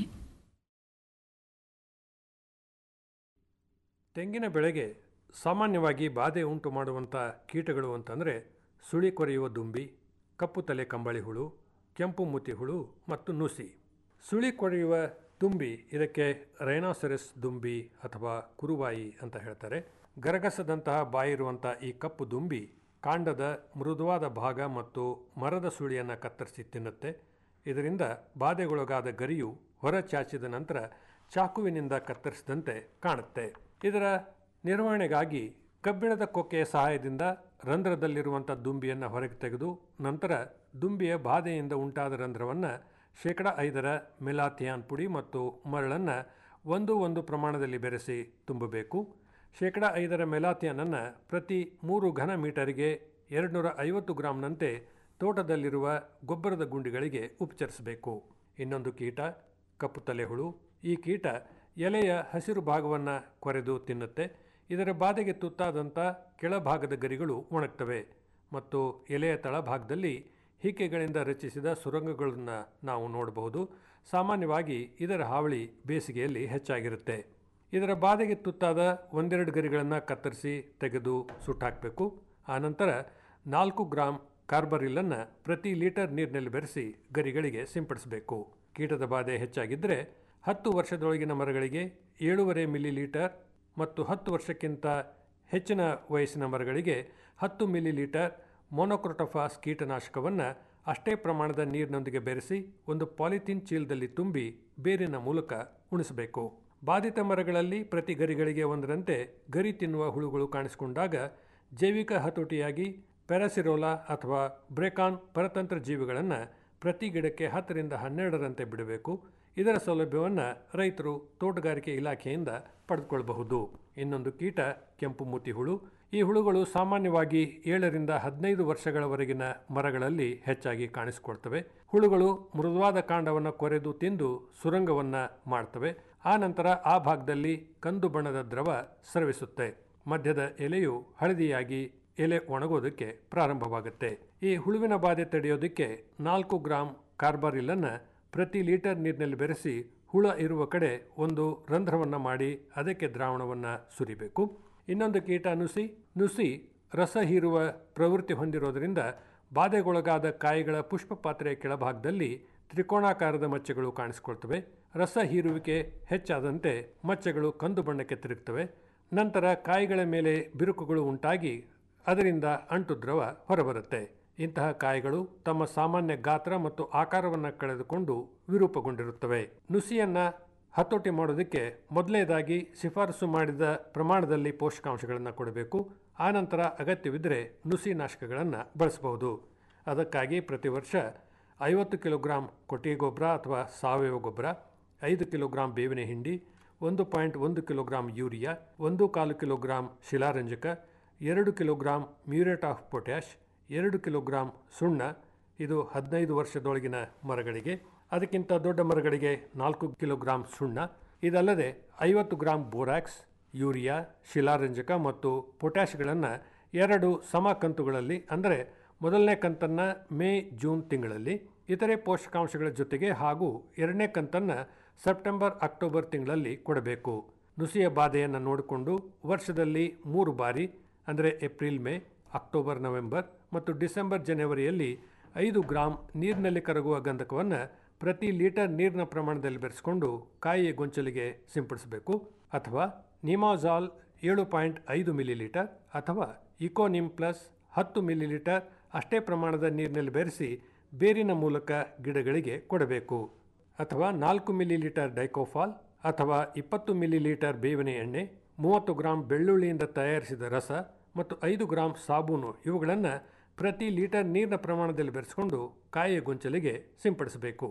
ತೆಂಗಿನ ಬೆಳೆಗೆ ಸಾಮಾನ್ಯವಾಗಿ ಬಾಧೆ ಉಂಟು ಮಾಡುವಂಥ ಕೀಟಗಳು ಅಂತಂದರೆ ಸುಳಿ ಕೊರೆಯುವ ದುಂಬಿ ಕಪ್ಪು ತಲೆ ಕಂಬಳಿ ಹುಳು ಕೆಂಪು ಮುತಿ ಹುಳು ಮತ್ತು ನುಸಿ ಸುಳಿ ಕೊರೆಯುವ ದುಂಬಿ ಇದಕ್ಕೆ ರೈನಾಸೆರಸ್ ದುಂಬಿ ಅಥವಾ ಕುರುವಾಯಿ ಅಂತ ಹೇಳ್ತಾರೆ ಗರಗಸದಂತಹ ಬಾಯಿರುವಂಥ ಈ ಕಪ್ಪು ದುಂಬಿ ಕಾಂಡದ ಮೃದುವಾದ ಭಾಗ ಮತ್ತು ಮರದ ಸುಳಿಯನ್ನು ಕತ್ತರಿಸಿ ತಿನ್ನುತ್ತೆ ಇದರಿಂದ ಬಾಧೆಗೊಳಗಾದ ಗರಿಯು ಹೊರ ಚಾಚಿದ ನಂತರ ಚಾಕುವಿನಿಂದ ಕತ್ತರಿಸಿದಂತೆ ಕಾಣುತ್ತೆ ಇದರ ನಿರ್ವಹಣೆಗಾಗಿ ಕಬ್ಬಿಣದ ಕೊಕ್ಕೆಯ ಸಹಾಯದಿಂದ ರಂಧ್ರದಲ್ಲಿರುವಂಥ ದುಂಬಿಯನ್ನು ಹೊರಗೆ ತೆಗೆದು ನಂತರ ದುಂಬಿಯ ಬಾಧೆಯಿಂದ ಉಂಟಾದ ರಂಧ್ರವನ್ನು ಶೇಕಡ ಐದರ ಮೆಲಾಥಿಯಾನ್ ಪುಡಿ ಮತ್ತು ಮರಳನ್ನು ಒಂದು ಒಂದು ಪ್ರಮಾಣದಲ್ಲಿ ಬೆರೆಸಿ ತುಂಬಬೇಕು ಶೇಕಡ ಐದರ ಮೆಲಾಥಿಯಾನನ್ನು ಪ್ರತಿ ಮೂರು ಘನ ಮೀಟರಿಗೆ ಎರಡುನೂರ ಐವತ್ತು ಗ್ರಾಂನಂತೆ ತೋಟದಲ್ಲಿರುವ ಗೊಬ್ಬರದ ಗುಂಡಿಗಳಿಗೆ ಉಪಚರಿಸಬೇಕು ಇನ್ನೊಂದು ಕೀಟ ಕಪ್ಪು ತಲೆಹುಳು ಈ ಕೀಟ ಎಲೆಯ ಹಸಿರು ಭಾಗವನ್ನು ಕೊರೆದು ತಿನ್ನುತ್ತೆ ಇದರ ಬಾಧೆಗೆ ತುತ್ತಾದಂಥ ಕೆಳಭಾಗದ ಗರಿಗಳು ಒಣಗ್ತವೆ ಮತ್ತು ಎಲೆಯ ತಳಭಾಗದಲ್ಲಿ ಹಿಕ್ಕೆಗಳಿಂದ ರಚಿಸಿದ ಸುರಂಗಗಳನ್ನು ನಾವು ನೋಡಬಹುದು ಸಾಮಾನ್ಯವಾಗಿ ಇದರ ಹಾವಳಿ ಬೇಸಿಗೆಯಲ್ಲಿ ಹೆಚ್ಚಾಗಿರುತ್ತೆ ಇದರ ಬಾಧೆಗೆ ತುತ್ತಾದ ಒಂದೆರಡು ಗರಿಗಳನ್ನು ಕತ್ತರಿಸಿ ತೆಗೆದು ಸುಟ್ಟಾಕಬೇಕು ಆನಂತರ ನಾಲ್ಕು ಗ್ರಾಂ ಕಾರ್ಬರಿಲ್ಲನ್ನು ಪ್ರತಿ ಲೀಟರ್ ನೀರಿನಲ್ಲಿ ಬೆರೆಸಿ ಗರಿಗಳಿಗೆ ಸಿಂಪಡಿಸಬೇಕು ಕೀಟದ ಬಾಧೆ ಹೆಚ್ಚಾಗಿದ್ದರೆ ಹತ್ತು ವರ್ಷದೊಳಗಿನ ಮರಗಳಿಗೆ ಏಳೂವರೆ ಮಿಲಿ ಲೀಟರ್ ಮತ್ತು ಹತ್ತು ವರ್ಷಕ್ಕಿಂತ ಹೆಚ್ಚಿನ ವಯಸ್ಸಿನ ಮರಗಳಿಗೆ ಹತ್ತು ಮಿಲಿ ಲೀಟರ್ ಮೊನೊಕ್ರೊಟೊಫಾಸ್ ಕೀಟನಾಶಕವನ್ನು ಅಷ್ಟೇ ಪ್ರಮಾಣದ ನೀರಿನೊಂದಿಗೆ ಬೆರೆಸಿ ಒಂದು ಪಾಲಿಥೀನ್ ಚೀಲದಲ್ಲಿ ತುಂಬಿ ಬೇರಿನ ಮೂಲಕ ಉಣಿಸಬೇಕು ಬಾಧಿತ ಮರಗಳಲ್ಲಿ ಪ್ರತಿ ಗರಿಗಳಿಗೆ ಒಂದರಂತೆ ಗರಿ ತಿನ್ನುವ ಹುಳುಗಳು ಕಾಣಿಸಿಕೊಂಡಾಗ ಜೈವಿಕ ಹತೋಟಿಯಾಗಿ ಪ್ಯಾರಾಸಿರೋಲಾ ಅಥವಾ ಬ್ರೇಕಾನ್ ಪರತಂತ್ರ ಜೀವಿಗಳನ್ನು ಪ್ರತಿ ಗಿಡಕ್ಕೆ ಹತ್ತರಿಂದ ಹನ್ನೆರಡರಂತೆ ಬಿಡಬೇಕು ಇದರ ಸೌಲಭ್ಯವನ್ನು ರೈತರು ತೋಟಗಾರಿಕೆ ಇಲಾಖೆಯಿಂದ ಪಡೆದುಕೊಳ್ಳಬಹುದು ಇನ್ನೊಂದು ಕೀಟ ಕೆಂಪು ಮೂತಿ ಹುಳು ಈ ಹುಳುಗಳು ಸಾಮಾನ್ಯವಾಗಿ ಏಳರಿಂದ ಹದಿನೈದು ವರ್ಷಗಳವರೆಗಿನ ಮರಗಳಲ್ಲಿ ಹೆಚ್ಚಾಗಿ ಕಾಣಿಸಿಕೊಳ್ತವೆ ಹುಳುಗಳು ಮೃದುವಾದ ಕಾಂಡವನ್ನು ಕೊರೆದು ತಿಂದು ಸುರಂಗವನ್ನು ಮಾಡ್ತವೆ ಆ ನಂತರ ಆ ಭಾಗದಲ್ಲಿ ಕಂದು ಬಣ್ಣದ ದ್ರವ ಸ್ರವಿಸುತ್ತೆ ಮಧ್ಯದ ಎಲೆಯು ಹಳದಿಯಾಗಿ ಎಲೆ ಒಣಗೋದಕ್ಕೆ ಪ್ರಾರಂಭವಾಗುತ್ತೆ ಈ ಹುಳುವಿನ ಬಾಧೆ ತಡೆಯೋದಕ್ಕೆ ನಾಲ್ಕು ಗ್ರಾಂ ಕಾರ್ಬಾರಿಲ್ಲನ್ನು ಪ್ರತಿ ಲೀಟರ್ ನೀರಿನಲ್ಲಿ ಬೆರೆಸಿ ಹುಳ ಇರುವ ಕಡೆ ಒಂದು ರಂಧ್ರವನ್ನು ಮಾಡಿ ಅದಕ್ಕೆ ದ್ರಾವಣವನ್ನು ಸುರಿಬೇಕು ಇನ್ನೊಂದು ಕೀಟ ನುಸಿ ನುಸಿ ರಸ ಹೀರುವ ಪ್ರವೃತ್ತಿ ಹೊಂದಿರೋದರಿಂದ ಬಾಧೆಗೊಳಗಾದ ಕಾಯಿಗಳ ಪುಷ್ಪ ಪಾತ್ರೆಯ ಕೆಳಭಾಗದಲ್ಲಿ ತ್ರಿಕೋಣಾಕಾರದ ಮಚ್ಚೆಗಳು ಕಾಣಿಸಿಕೊಳ್ತವೆ ರಸ ಹೀರುವಿಕೆ ಹೆಚ್ಚಾದಂತೆ ಮಚ್ಚೆಗಳು ಕಂದು ಬಣ್ಣಕ್ಕೆ ತಿರುಗ್ತವೆ ನಂತರ ಕಾಯಿಗಳ ಮೇಲೆ ಬಿರುಕುಗಳು ಉಂಟಾಗಿ ಅದರಿಂದ ಅಂಟು ದ್ರವ ಹೊರಬರುತ್ತೆ ಇಂತಹ ಕಾಯಿಗಳು ತಮ್ಮ ಸಾಮಾನ್ಯ ಗಾತ್ರ ಮತ್ತು ಆಕಾರವನ್ನು ಕಳೆದುಕೊಂಡು ವಿರೂಪಗೊಂಡಿರುತ್ತವೆ ನುಸಿಯನ್ನ ಹತೋಟಿ ಮಾಡೋದಕ್ಕೆ ಮೊದಲನೇದಾಗಿ ಶಿಫಾರಸು ಮಾಡಿದ ಪ್ರಮಾಣದಲ್ಲಿ ಪೋಷಕಾಂಶಗಳನ್ನು ಕೊಡಬೇಕು ಆನಂತರ ಅಗತ್ಯವಿದ್ದರೆ ನುಸಿ ನಾಶಕಗಳನ್ನು ಬಳಸಬಹುದು ಅದಕ್ಕಾಗಿ ಪ್ರತಿ ವರ್ಷ ಐವತ್ತು ಕಿಲೋಗ್ರಾಂ ಕೊಟ್ಟಿಗೆ ಗೊಬ್ಬರ ಅಥವಾ ಸಾವಯವ ಗೊಬ್ಬರ ಐದು ಕಿಲೋಗ್ರಾಂ ಬೇವಿನ ಹಿಂಡಿ ಒಂದು ಪಾಯಿಂಟ್ ಒಂದು ಕಿಲೋಗ್ರಾಂ ಯೂರಿಯಾ ಒಂದು ಕಾಲು ಕಿಲೋಗ್ರಾಂ ಶಿಲಾರಂಜಕ ಎರಡು ಕಿಲೋಗ್ರಾಂ ಮ್ಯೂರೇಟ್ ಆಫ್ ಪೊಟ್ಯಾಷ್ ಎರಡು ಕಿಲೋಗ್ರಾಂ ಸುಣ್ಣ ಇದು ಹದಿನೈದು ವರ್ಷದೊಳಗಿನ ಮರಗಳಿಗೆ ಅದಕ್ಕಿಂತ ದೊಡ್ಡ ಮರಗಳಿಗೆ ನಾಲ್ಕು ಕಿಲೋಗ್ರಾಂ ಸುಣ್ಣ ಇದಲ್ಲದೆ ಐವತ್ತು ಗ್ರಾಂ ಬೋರಾಕ್ಸ್ ಯೂರಿಯಾ ಶಿಲಾರಂಜಕ ಮತ್ತು ಪೊಟ್ಯಾಷ್ಗಳನ್ನು ಎರಡು ಸಮ ಕಂತುಗಳಲ್ಲಿ ಅಂದರೆ ಮೊದಲನೇ ಕಂತನ್ನು ಮೇ ಜೂನ್ ತಿಂಗಳಲ್ಲಿ ಇತರೆ ಪೋಷಕಾಂಶಗಳ ಜೊತೆಗೆ ಹಾಗೂ ಎರಡನೇ ಕಂತನ್ನು ಸೆಪ್ಟೆಂಬರ್ ಅಕ್ಟೋಬರ್ ತಿಂಗಳಲ್ಲಿ ಕೊಡಬೇಕು ನುಸಿಯ ಬಾಧೆಯನ್ನು ನೋಡಿಕೊಂಡು ವರ್ಷದಲ್ಲಿ ಮೂರು ಬಾರಿ ಅಂದರೆ ಏಪ್ರಿಲ್ ಮೇ ಅಕ್ಟೋಬರ್ ನವೆಂಬರ್ ಮತ್ತು ಡಿಸೆಂಬರ್ ಜನವರಿಯಲ್ಲಿ ಐದು ಗ್ರಾಂ ನೀರಿನಲ್ಲಿ ಕರಗುವ ಗಂಧಕವನ್ನು ಪ್ರತಿ ಲೀಟರ್ ನೀರಿನ ಪ್ರಮಾಣದಲ್ಲಿ ಬೆರೆಸಿಕೊಂಡು ಕಾಯಿಯ ಗೊಂಚಲಿಗೆ ಸಿಂಪಡಿಸಬೇಕು ಅಥವಾ ನಿಮಾಜಾಲ್ ಏಳು ಪಾಯಿಂಟ್ ಐದು ಮಿಲಿ ಲೀಟರ್ ಅಥವಾ ಇಕೋನಿಮ್ ಪ್ಲಸ್ ಹತ್ತು ಮಿಲಿ ಲೀಟರ್ ಅಷ್ಟೇ ಪ್ರಮಾಣದ ನೀರಿನಲ್ಲಿ ಬೆರೆಸಿ ಬೇರಿನ ಮೂಲಕ ಗಿಡಗಳಿಗೆ ಕೊಡಬೇಕು ಅಥವಾ ನಾಲ್ಕು ಮಿಲಿ ಲೀಟರ್ ಡೈಕೋಫಾಲ್ ಅಥವಾ ಇಪ್ಪತ್ತು ಮಿಲಿ ಲೀಟರ್ ಬೇವಿನ ಎಣ್ಣೆ ಮೂವತ್ತು ಗ್ರಾಂ ಬೆಳ್ಳುಳ್ಳಿಯಿಂದ ತಯಾರಿಸಿದ ರಸ ಮತ್ತು ಐದು ಗ್ರಾಂ ಸಾಬೂನು ಇವುಗಳನ್ನು ಪ್ರತಿ ಲೀಟರ್ ನೀರಿನ ಪ್ರಮಾಣದಲ್ಲಿ ಬೆರೆಸಿಕೊಂಡು ಕಾಯಿಯ ಗೊಂಚಲಿಗೆ ಸಿಂಪಡಿಸಬೇಕು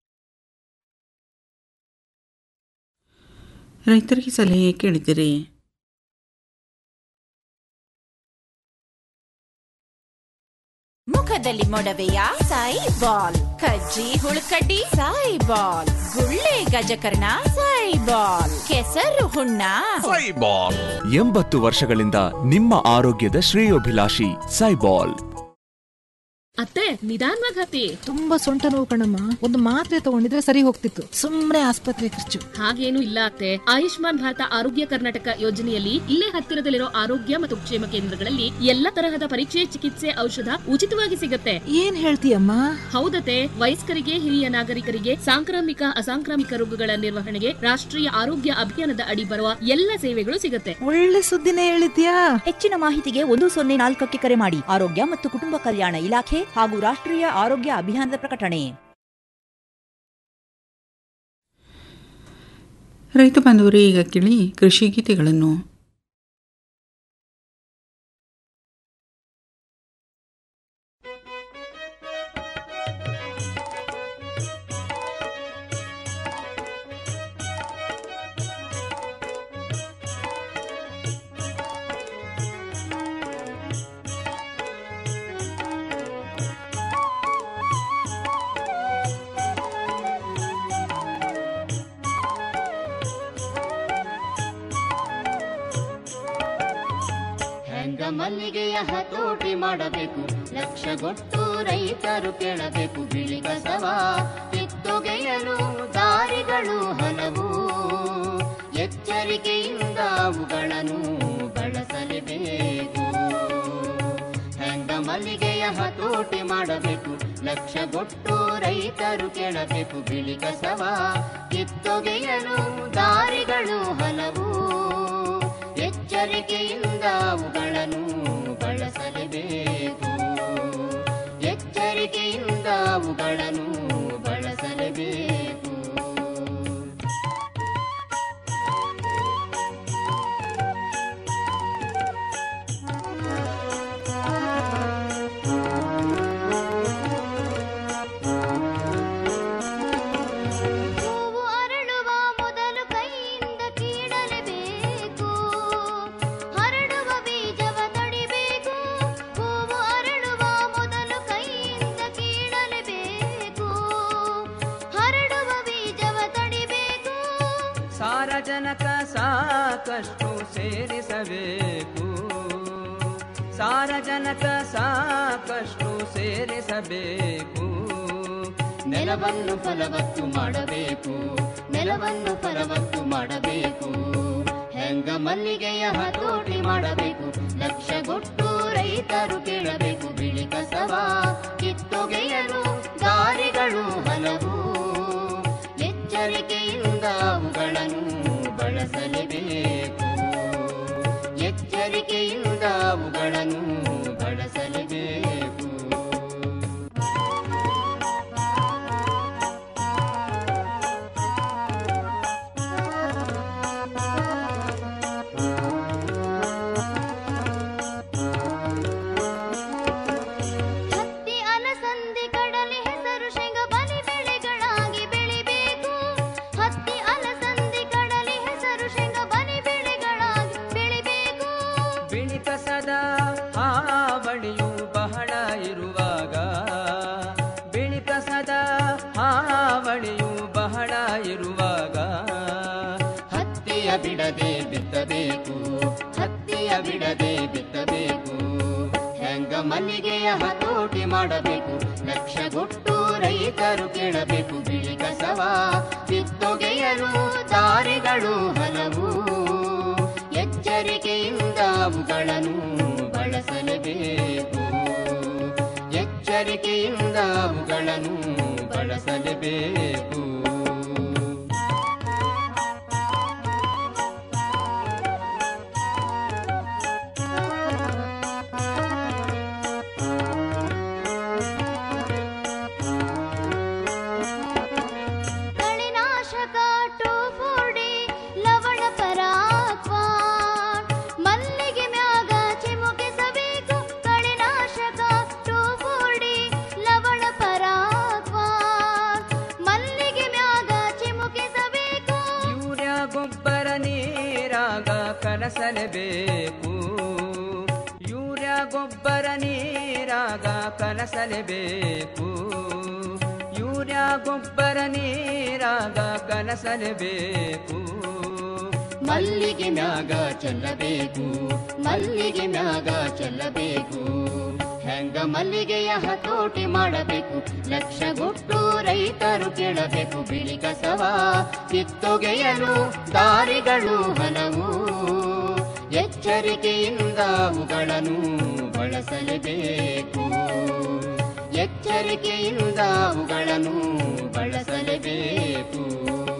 ರೈತರಿಗೆ ಸಲಹೆ ಕೇಳಿದಿರಿ ಮುಖ ಮುಖದಲ್ಲಿ ಮೊಡವೆಯ ಸಾಯಿ ಬಾಲ್ ಕಜ್ಜಿ ಹುಳುಕಡ್ಡಿ ಸಾಯಿ ಬಾಲ್ ಗುಳ್ಳೆ ಗಜಕರ್ಣ ಸಾಯಿ ಬಾಲ್ ಕೆಸರು ಹುಣ್ಣ ಸೈಬಾಲ್ ಎಂಬತ್ತು ವರ್ಷಗಳಿಂದ ನಿಮ್ಮ ಆರೋಗ್ಯದ ಶ್ರೇಯೋಭಿಲಾಷಿ ಸೈಬಾಲ್ ಅತ್ತೆ ನಿಧಾನವಾಗಿ ಹತ್ತಿ ತುಂಬಾ ಸೊಂಟ ನೋವು ಕಣಮ್ಮ ಒಂದು ಮಾತ್ರೆ ತಗೊಂಡಿದ್ರೆ ಸರಿ ಹೋಗ್ತಿತ್ತು ಸುಮ್ನೆ ಆಸ್ಪತ್ರೆ ಖರ್ಚು ಹಾಗೇನು ಇಲ್ಲ ಅತ್ತೆ ಆಯುಷ್ಮಾನ್ ಭಾರತ ಆರೋಗ್ಯ ಕರ್ನಾಟಕ ಯೋಜನೆಯಲ್ಲಿ ಇಲ್ಲೇ ಹತ್ತಿರದಲ್ಲಿರೋ ಆರೋಗ್ಯ ಮತ್ತು ಕ್ಷೇಮ ಕೇಂದ್ರಗಳಲ್ಲಿ ಎಲ್ಲ ತರಹದ ಪರೀಕ್ಷೆ ಚಿಕಿತ್ಸೆ ಔಷಧ ಉಚಿತವಾಗಿ ಸಿಗುತ್ತೆ ಏನ್ ಹೇಳ್ತೀಯಮ್ಮ ಹೌದತೆ ವಯಸ್ಕರಿಗೆ ಹಿರಿಯ ನಾಗರಿಕರಿಗೆ ಸಾಂಕ್ರಾಮಿಕ ಅಸಾಂಕ್ರಾಮಿಕ ರೋಗಗಳ ನಿರ್ವಹಣೆಗೆ ರಾಷ್ಟ್ರೀಯ ಆರೋಗ್ಯ ಅಭಿಯಾನದ ಅಡಿ ಬರುವ ಎಲ್ಲ ಸೇವೆಗಳು ಸಿಗುತ್ತೆ ಒಳ್ಳೆ ಸುದ್ದಿನೇ ಹೇಳಿದ್ಯಾ ಹೆಚ್ಚಿನ ಮಾಹಿತಿಗೆ ಒಂದು ಸೊನ್ನೆ ನಾಲ್ಕಕ್ಕೆ ಕರೆ ಮಾಡಿ ಆರೋಗ್ಯ ಮತ್ತು ಕುಟುಂಬ ಕಲ್ಯಾಣ ಇಲಾಖೆ ಹಾಗೂ ರಾಷ್ಟ್ರೀಯ ಆರೋಗ್ಯ ಅಭಿಯಾನದ ಪ್ರಕಟಣೆ ರೈತ ಬಾಂಧವರೇ ಈಗ ಕೇಳಿ ಕೃಷಿ ಗೀತೆಗಳನ್ನು ಹೆಂಗ ಮಲ್ಲಿಗೆಯ ಹತೋಟಿ ಮಾಡಬೇಕು ಲಕ್ಷಗೊಟ್ಟು ರೈತರು ಕೇಳಬೇಕು ಬಿಳಿ ಕಸವ ಕಿತ್ತೊಗೆಯಲು ದಾರಿಗಳು ಹಲವು ಎಚ್ಚರಿಕೆಯಿಂದ ಅವುಗಳನ್ನು ಬಳಸಲೇಬೇಕು ಹೆಂಗ ಮಲ್ಲಿಗೆಯ ಹತೋಟಿ ಮಾಡಬೇಕು ಲಕ್ಷಗೊಟ್ಟು ರೈತರು ಕೇಳಬೇಕು ಬಿಳಿ ಕಸವ ಕಿತ್ತೊಗೆಯಲು ದಾರಿಗಳು ಹಲವು ಎಚ್ಚರಿಕೆಯಿಂದ ಅವುಗಳನ್ನು ಬಳಸಲೇಬೇಕು ಎಚ್ಚರಿಕೆಯಿಂದ ಅವುಗಳನ್ನು ಬಳಸಲೇಬೇಕು ಹೂವು ಅರಳುವ ಮೊದಲು ಕೈಯಿಂದ ಕೀಳಲೇಬೇಕು ಹರಡುವ ಬೀಜವ ತಡಿಬೇಕು ಹೂವು ಅರಳುವ ಮೊದಲು ಕೈಯಿಂದ ಕೀಳಲೇಬೇಕು ಹರಡುವ ಬೀಜವ ತಡಿಬೇಕು ಸಾರಜನಕ ಸಾಕಷ್ಟು ಸೇರಿಸಬೇಕು ಸಾರಜನಕ ಸಾಕಷ್ಟು ಸೇರಿಸಬೇಕು ನೆಲವನ್ನು ಫಲವತ್ತು ಮಾಡಬೇಕು ನೆಲವನ್ನು ಫಲವತ್ತು ಮಾಡಬೇಕು ಹೆಂಗ ಮಲ್ಲಿಗೆಯ ಹತೋಟಿ ಮಾಡಬೇಕು ಲಕ್ಷಗೊಟ್ಟು ರೈತರು ಕೇಳಬೇಕು ಬಿಳಿ ಕಸವ ಕಿತ್ತೊಗೆಯಲು ದಾರಿಗಳು ಹಲವು ಎಚ್ಚರಿಕೆಯಿಂದ ಅವುಗಳನ್ನು ಬಳಸಲೇಬೇಕು ಎಚ್ಚರಿಕೆಯಿಂದ ಅವುಗಳನ್ನು ಬಳಸಲೇಬೇಕು ಹತ್ತಿ ಅಲಸಂದಿ ಕಡಲೆ ಹೆಸರು ಶೇಂಗ ಬಲಿ ಬೆಳೆಗಳಾಗಿ ಬೆಳಿಬೇಕು ಹತ್ತಿ ಅಲಸಂದಿ ಕಡಲೆ ಹೆಸರು ಶೇಂಗ ಬಲಿ ಬೆಳೆಗಳಾಗಿ ಬೆಳಿಬೇಕು ಬಿಳಿ ಕಸದ ಹಾವಳಿಯು ಬಹಳ ಇರುವಾಗ ಬಿಳಿ ಕಸದ ಹಾವಳಿಯು ಬಹಳ ಇರುವಾಗ ಹತ್ತಿಯ ಬಿಡದೆ ಬಿತ್ತಬೇಕು ಹತ್ತಿಯ ಬಿಡದೆ ಬಿತ್ತಬೇಕು ಹೆಂಗ ಮಲ್ಲಿಗೆಯ ಹತೋಟಿ ಮಾಡಬೇಕು ಲಕ್ಷಗೊಟ್ಟು ರೈತರು ಕೇಳಬೇಕು ಬಿಳಿ ಕಸವ ಕಿತ್ತೊಗೆಯಲು ದಾರಿಗಳು ಹಲವು ಎಚ್ಚರಿಕೆಯಿಂದ ಅವುಗಳನ್ನು ಬಳಸಲೇಬೇಕು ಎಚ್ಚರಿಕೆಯಿಂದ ಅವುಗಳನ್ನು ಬಳಸಲೇಬೇಕು ಕಳೆನಾಶಕ ಟೋಫೋಡಿ ಲವಣ ಪರಾಕ್ವ ಮಲ್ಲಿಗೆ ಮ್ಯಾಗ ಚಿಮುಕಿಸಬೇಕು ಕಳೆನಾಶಕ ಟೋಫೋಡಿ ಲವಣ ಪರಾಕ್ವ ಮಲ್ಲಿಗೆ ಮ್ಯಾಗ ಚಿಮುಕಿಸಬೇಕು ಯೂರಿಯಾ ಗೊಬ್ಬರ ನೀರಾಗ ಕಲಸಲೇಬೇಕು ಯೂರಿಯಾ ಗೊಬ್ಬರ ನೀರಾಗ ಕಲಸಲೇಬೇಕು ಯೂರಿಯಾ ಗೊಬ್ಬರ ನೀರಾಗ ಕಲಸಲೇಬೇಕು ಮಲ್ಲಿಗೆ ಮ್ಯಾಗ ಚೆಲ್ಲಬೇಕು ಮಲ್ಲಿಗೆ ಮ್ಯಾಗ ಚೆಲ್ಲಬೇಕು ಹೆಂಗ ಮಲ್ಲಿಗೆಯ ಹತೋಟಿ ಮಾಡಬೇಕು ಲಕ್ಷಗೊಟ್ಟು ರೈತರು ಕೇಳಬೇಕು ಬಿಳಿ ಕಸವ ಕಿತ್ತೊಗೆಯಲು ದಾರಿಗಳು ಹಲವು ಎಚ್ಚರಿಕೆಯಿಂದ ಅವುಗಳನ್ನು ಬಳಸಲೇಬೇಕು ಎಚ್ಚರಿಕೆಯಿಂದ ಅವುಗಳನ್ನು ಬಳಸಲೇಬೇಕು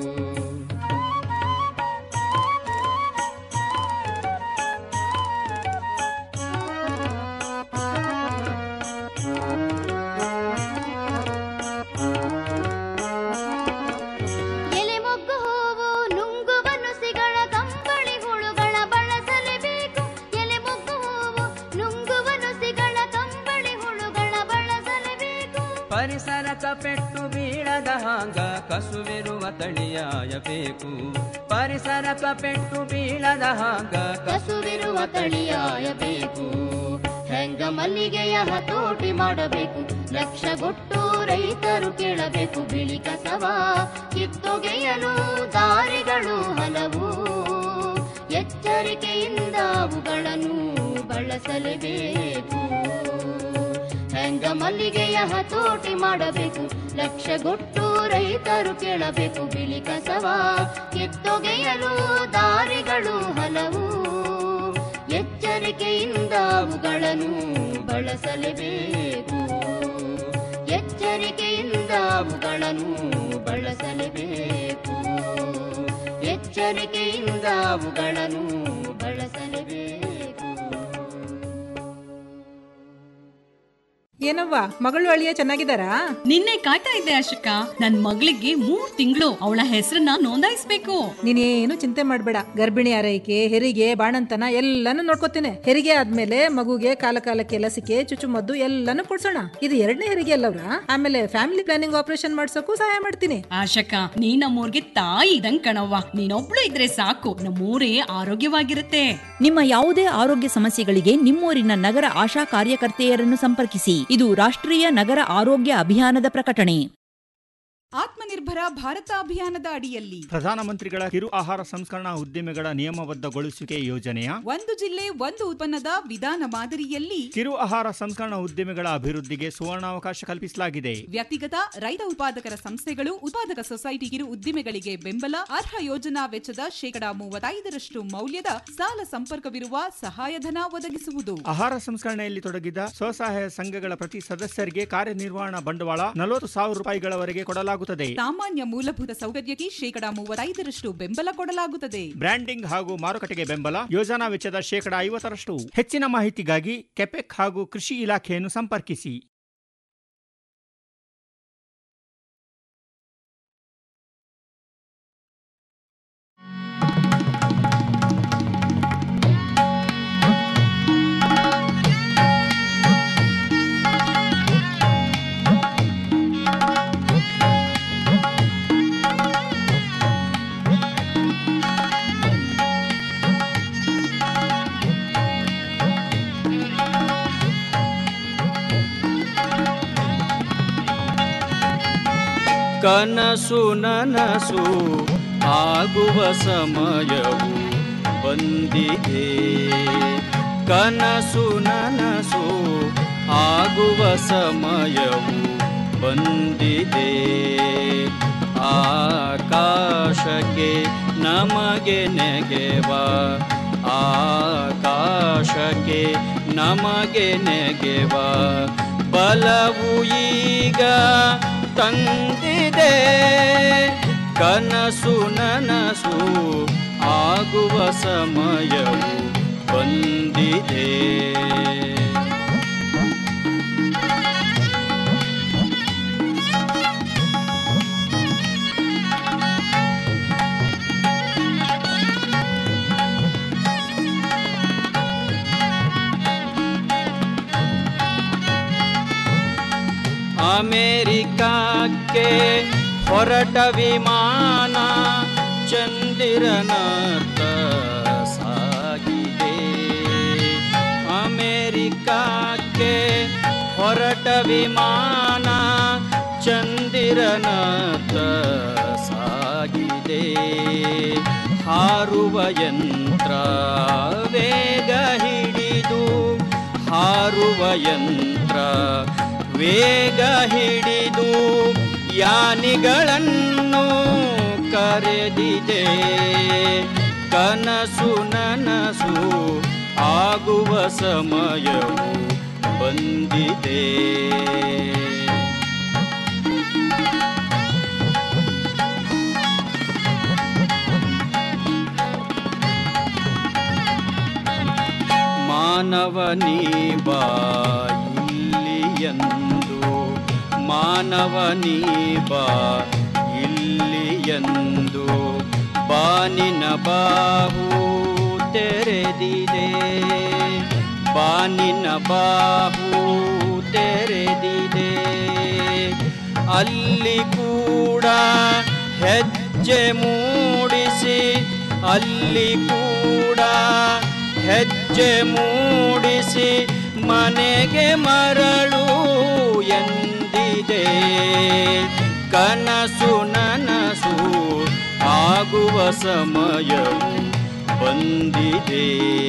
ಎಲೆ ಮೊಗ್ಗು ಹೂವು ನುಂಗುವ ನುಸಿಗಳ ಕಂಬಳಿ ಹುಳುಗಳ ಬಳಸಲೇಬೇಕು ಎಲೆ ಮೊಗ್ಗು ಹೂವು ನುಂಗುವ ನುಸಿಗಳ ಕಂಬಳಿ ಹುಳುಗಳ ಬಳಸಲೇಬೇಕು ಪರಿಸರಕ ಪೆಟ್ಟು ಬೀಳದ ಹಾಂಗ ಕಸುವಿರುವ ತಳಿಯಾಯಬೇಕು ಪರಿಸರಕ ಪೆಟ್ಟು ಬೀಳದ ಹಾಂಗ ಕಸುವಿರುವ ತಳಿಯಾಯಬೇಕು ಹೆಂಗ ಮಲ್ಲಿಗೆಯ ಹತೋಟಿ ಮಾಡಬೇಕು ಲಕ್ಷಗೊಟ್ಟು ರೈತರು ಕೇಳಬೇಕು ಬಿಳಿ ಕಸವ ಕಿತ್ತೊಗೆಯಲು ದಾರಿಗಳು ಹಲವು ಎಚ್ಚರಿಕೆಯಿಂದ ಅವುಗಳನ್ನು ಬಳಸಲೇಬೇಕು ಹೆಂಗ ಮಲ್ಲಿಗೆಯ ಹತೋಟಿ ಮಾಡಬೇಕು ಲಕ್ಷಗೊಟ್ಟು ರೈತರು ಕೇಳಬೇಕು ಬಿಳಿ ಕಸವ ಕಿತ್ತೊಗೆಯಲು ದಾರಿಗಳು ಹಲವು ಎಚ್ಚರಿಕೆಯಿಂದ ಅವುಗಳನ್ನು ಬಳಸಲೇಬೇಕು ಎಚ್ಚರಿಕೆಯಿಂದ ಅವುಗಳನ್ನು ಬಳಸಲೇಬೇಕು ಎಚ್ಚರಿಕೆಯಿಂದ ಅವುಗಳನ್ನು ಬಳಸಲೇಬೇಕು ಏನವ್ವ ಮಗಳು ಅಳಿಯ ಚೆನ್ನಾಗಿದ್ದಾರಾ ನಿನ್ನೆ ಕಾಯ್ತಾ ಇದ್ದೆ ಅಶೋಕ ನನ್ ಮಗಳಿಗೆ ಮೂರ್ ತಿಂಗಳು ಅವಳ ಹೆಸರನ್ನ ನೋಂದಾಯಿಸ್ಬೇಕು ನೀನೇನು ಚಿಂತೆ ಮಾಡಬೇಡ ಗರ್ಭಿಣಿ ಆರೈಕೆ ಹೆರಿಗೆ ಬಾಣಂತನ ಎಲ್ಲಾನು ನೋಡ್ಕೋತೇನೆ ಹೆರಿಗೆ ಆದ್ಮೇಲೆ ಮಗುಗೆ ಕಾಲ ಕಾಲಕ್ಕೆ ಲಸಿಕೆ ಚುಚ್ಚುಮದ್ದು ಎಲ್ಲಾನು ಕೊಡ್ಸೋಣ ಇದು ಎರಡನೇ ಹೆರಿಗೆ ಅಲ್ಲವ್ರ ಆಮೇಲೆ ಫ್ಯಾಮಿಲಿ ಪ್ಲಾನಿಂಗ್ ಆಪರೇಷನ್ ಮಾಡ್ಸೋಕು ಸಹಾಯ ಮಾಡ್ತೀನಿ ಆಶಕ ನೀ ನಮ್ಮೂರ್ಗೆ ತಾಯಿ ಇದಂಗ್ ಕಣವ್ವ ನೀನೊಬ್ಳು ಇದ್ರೆ ಸಾಕು ನಮ್ಮೂರೇ ಆರೋಗ್ಯವಾಗಿರುತ್ತೆ ನಿಮ್ಮ ಯಾವುದೇ ಆರೋಗ್ಯ ಸಮಸ್ಯೆಗಳಿಗೆ ನಿಮ್ಮೂರಿನ ನಗರ ಆಶಾ ಕಾರ್ಯಕರ್ತೆಯರನ್ನು ಸಂಪರ್ಕಿಸಿ ಇದು ರಾಷ್ಟ್ರೀಯ ನಗರ ಆರೋಗ್ಯ ಅಭಿಯಾನದ ಪ್ರಕಟಣೆ ಆತ್ಮನಿರ್ಭರ ಭಾರತ ಅಭಿಯಾನದ ಅಡಿಯಲ್ಲಿ ಪ್ರಧಾನಮಂತ್ರಿಗಳ ಕಿರು ಆಹಾರ ಸಂಸ್ಕರಣಾ ಉದ್ದಿಮೆಗಳ ನಿಯಮಬದ್ಧಗೊಳಿಸುವಿಕೆ ಯೋಜನೆಯ ಒಂದು ಜಿಲ್ಲೆ ಒಂದು ಉತ್ಪನ್ನದ ವಿಧಾನ ಮಾದರಿಯಲ್ಲಿ ಕಿರು ಆಹಾರ ಸಂಸ್ಕರಣಾ ಉದ್ದಿಮೆಗಳ ಅಭಿವೃದ್ಧಿಗೆ ಸುವರ್ಣಾವಕಾಶ ಕಲ್ಪಿಸಲಾಗಿದೆ ವ್ಯಕ್ತಿಗತ ರೈತ ಉತ್ಪಾದಕರ ಸಂಸ್ಥೆಗಳು ಉತ್ಪಾದಕ ಸೊಸೈಟಿ ಕಿರು ಉದ್ದಿಮೆಗಳಿಗೆ ಬೆಂಬಲ ಅರ್ಹ ಯೋಜನಾ ವೆಚ್ಚದ ಶೇಕಡಾ ಮೂವತ್ತೈದರಷ್ಟು ಮೌಲ್ಯದ ಸಾಲ ಸಂಪರ್ಕವಿರುವ ಸಹಾಯಧನ ಒದಗಿಸುವುದು ಆಹಾರ ಸಂಸ್ಕರಣೆಯಲ್ಲಿ ತೊಡಗಿದ ಸ್ವಸಹಾಯ ಸಂಘಗಳ ಪ್ರತಿ ಸದಸ್ಯರಿಗೆ ಕಾರ್ಯನಿರ್ವಹಣಾ ಬಂಡವಾಳ ನಲವತ್ತು ಸಾವಿರ ರೂಪಾಯಿಗಳವರೆಗೆ ಕೊಡಲಾಗುತ್ತದೆ ಸಾಮಾನ್ಯ ಮೂಲಭೂತ ಸೌಕರ್ಯಕ್ಕೆ ಶೇಕಡಾ ಮೂವತ್ತೈದರಷ್ಟು ಬೆಂಬಲ ಕೊಡಲಾಗುತ್ತದೆ ಬ್ರ್ಯಾಂಡಿಂಗ್ ಹಾಗೂ ಮಾರುಕಟ್ಟೆಗೆ ಬೆಂಬಲ ಯೋಜನಾ ವೆಚ್ಚದ ಶೇಕಡಾ ಐವತ್ತರಷ್ಟು ಹೆಚ್ಚಿನ ಮಾಹಿತಿಗಾಗಿ ಕೆಪೆಕ್ ಹಾಗೂ ಕೃಷಿ ಇಲಾಖೆಯನ್ನು ಸಂಪರ್ಕಿಸಿ ಕನಸು ನನಸು ಆಗುವ ಸಮಯವು ಬಂದಿದೆ ಕನಸು ನನಸು ಆಗುವ ಸಮಯವು ಬಂದಿದೆ ಆಕಾಶಕ್ಕೆ ನಮಗೆ ನೆಗೆವ ಆಕಾಶಕ್ಕೆ ನಮಗೆ ನೆಗೆವ ಬಲವು ಈಗ ತಂದಿದೆ ಕನಸು ನನಸು ಆಗುವ ಸಮಯವು ಬಂದಿದೆ ಅಮೆರಿಕಕ್ಕೆ ಹೊರಟ ವಿಮಾನ ಚಂದಿರನತ್ತ ಸಾಗಿದೆ ಅಮೆರಿಕ ಅಮೆರಿಕಕ್ಕೆ ಹೊರಟ ವಿಮಾನ ಚಂದಿರನತ್ತ ಸಾಗಿದೆ ಹಾರುವ ಯಂತ್ರ ವೇಗ ಹಿಡಿದು ಹಾರುವ ಯಂತ್ರ ವೇಗ ಹಿಡಿದು ಯಾನಿಗಳನ್ನು ಕರೆದಿದೆ ಕನಸು ನನಸು ಆಗುವ ಸಮಯವು ಬಂದಿದೆ ಮಾನವನೀ ಬಾ ಇಲ್ಲಿಯಂದು ಮಾನವನೀ ಬಾ ಇಲ್ಲಿಯಂದು ಬಾನಿನ ಬಾಹು ತೆರೆದಿದೆ ಬಾನಿನ ಬಾಹು ತೆರೆದಿದೆ ಅಲ್ಲಿ ಕೂಡ ಹೆಜ್ಜೆ ಮೂಡಿಸಿ ಅಲ್ಲಿ ಕೂಡ ಹೆಜ್ಜೆ ಮೂಡಿಸಿ ಮನೆಗೆ ಮರಳು ಎಂದಿದೆ ಕನಸು ನನಸು ಆಗುವ ಸಮಯವು ಬಂದಿದೆ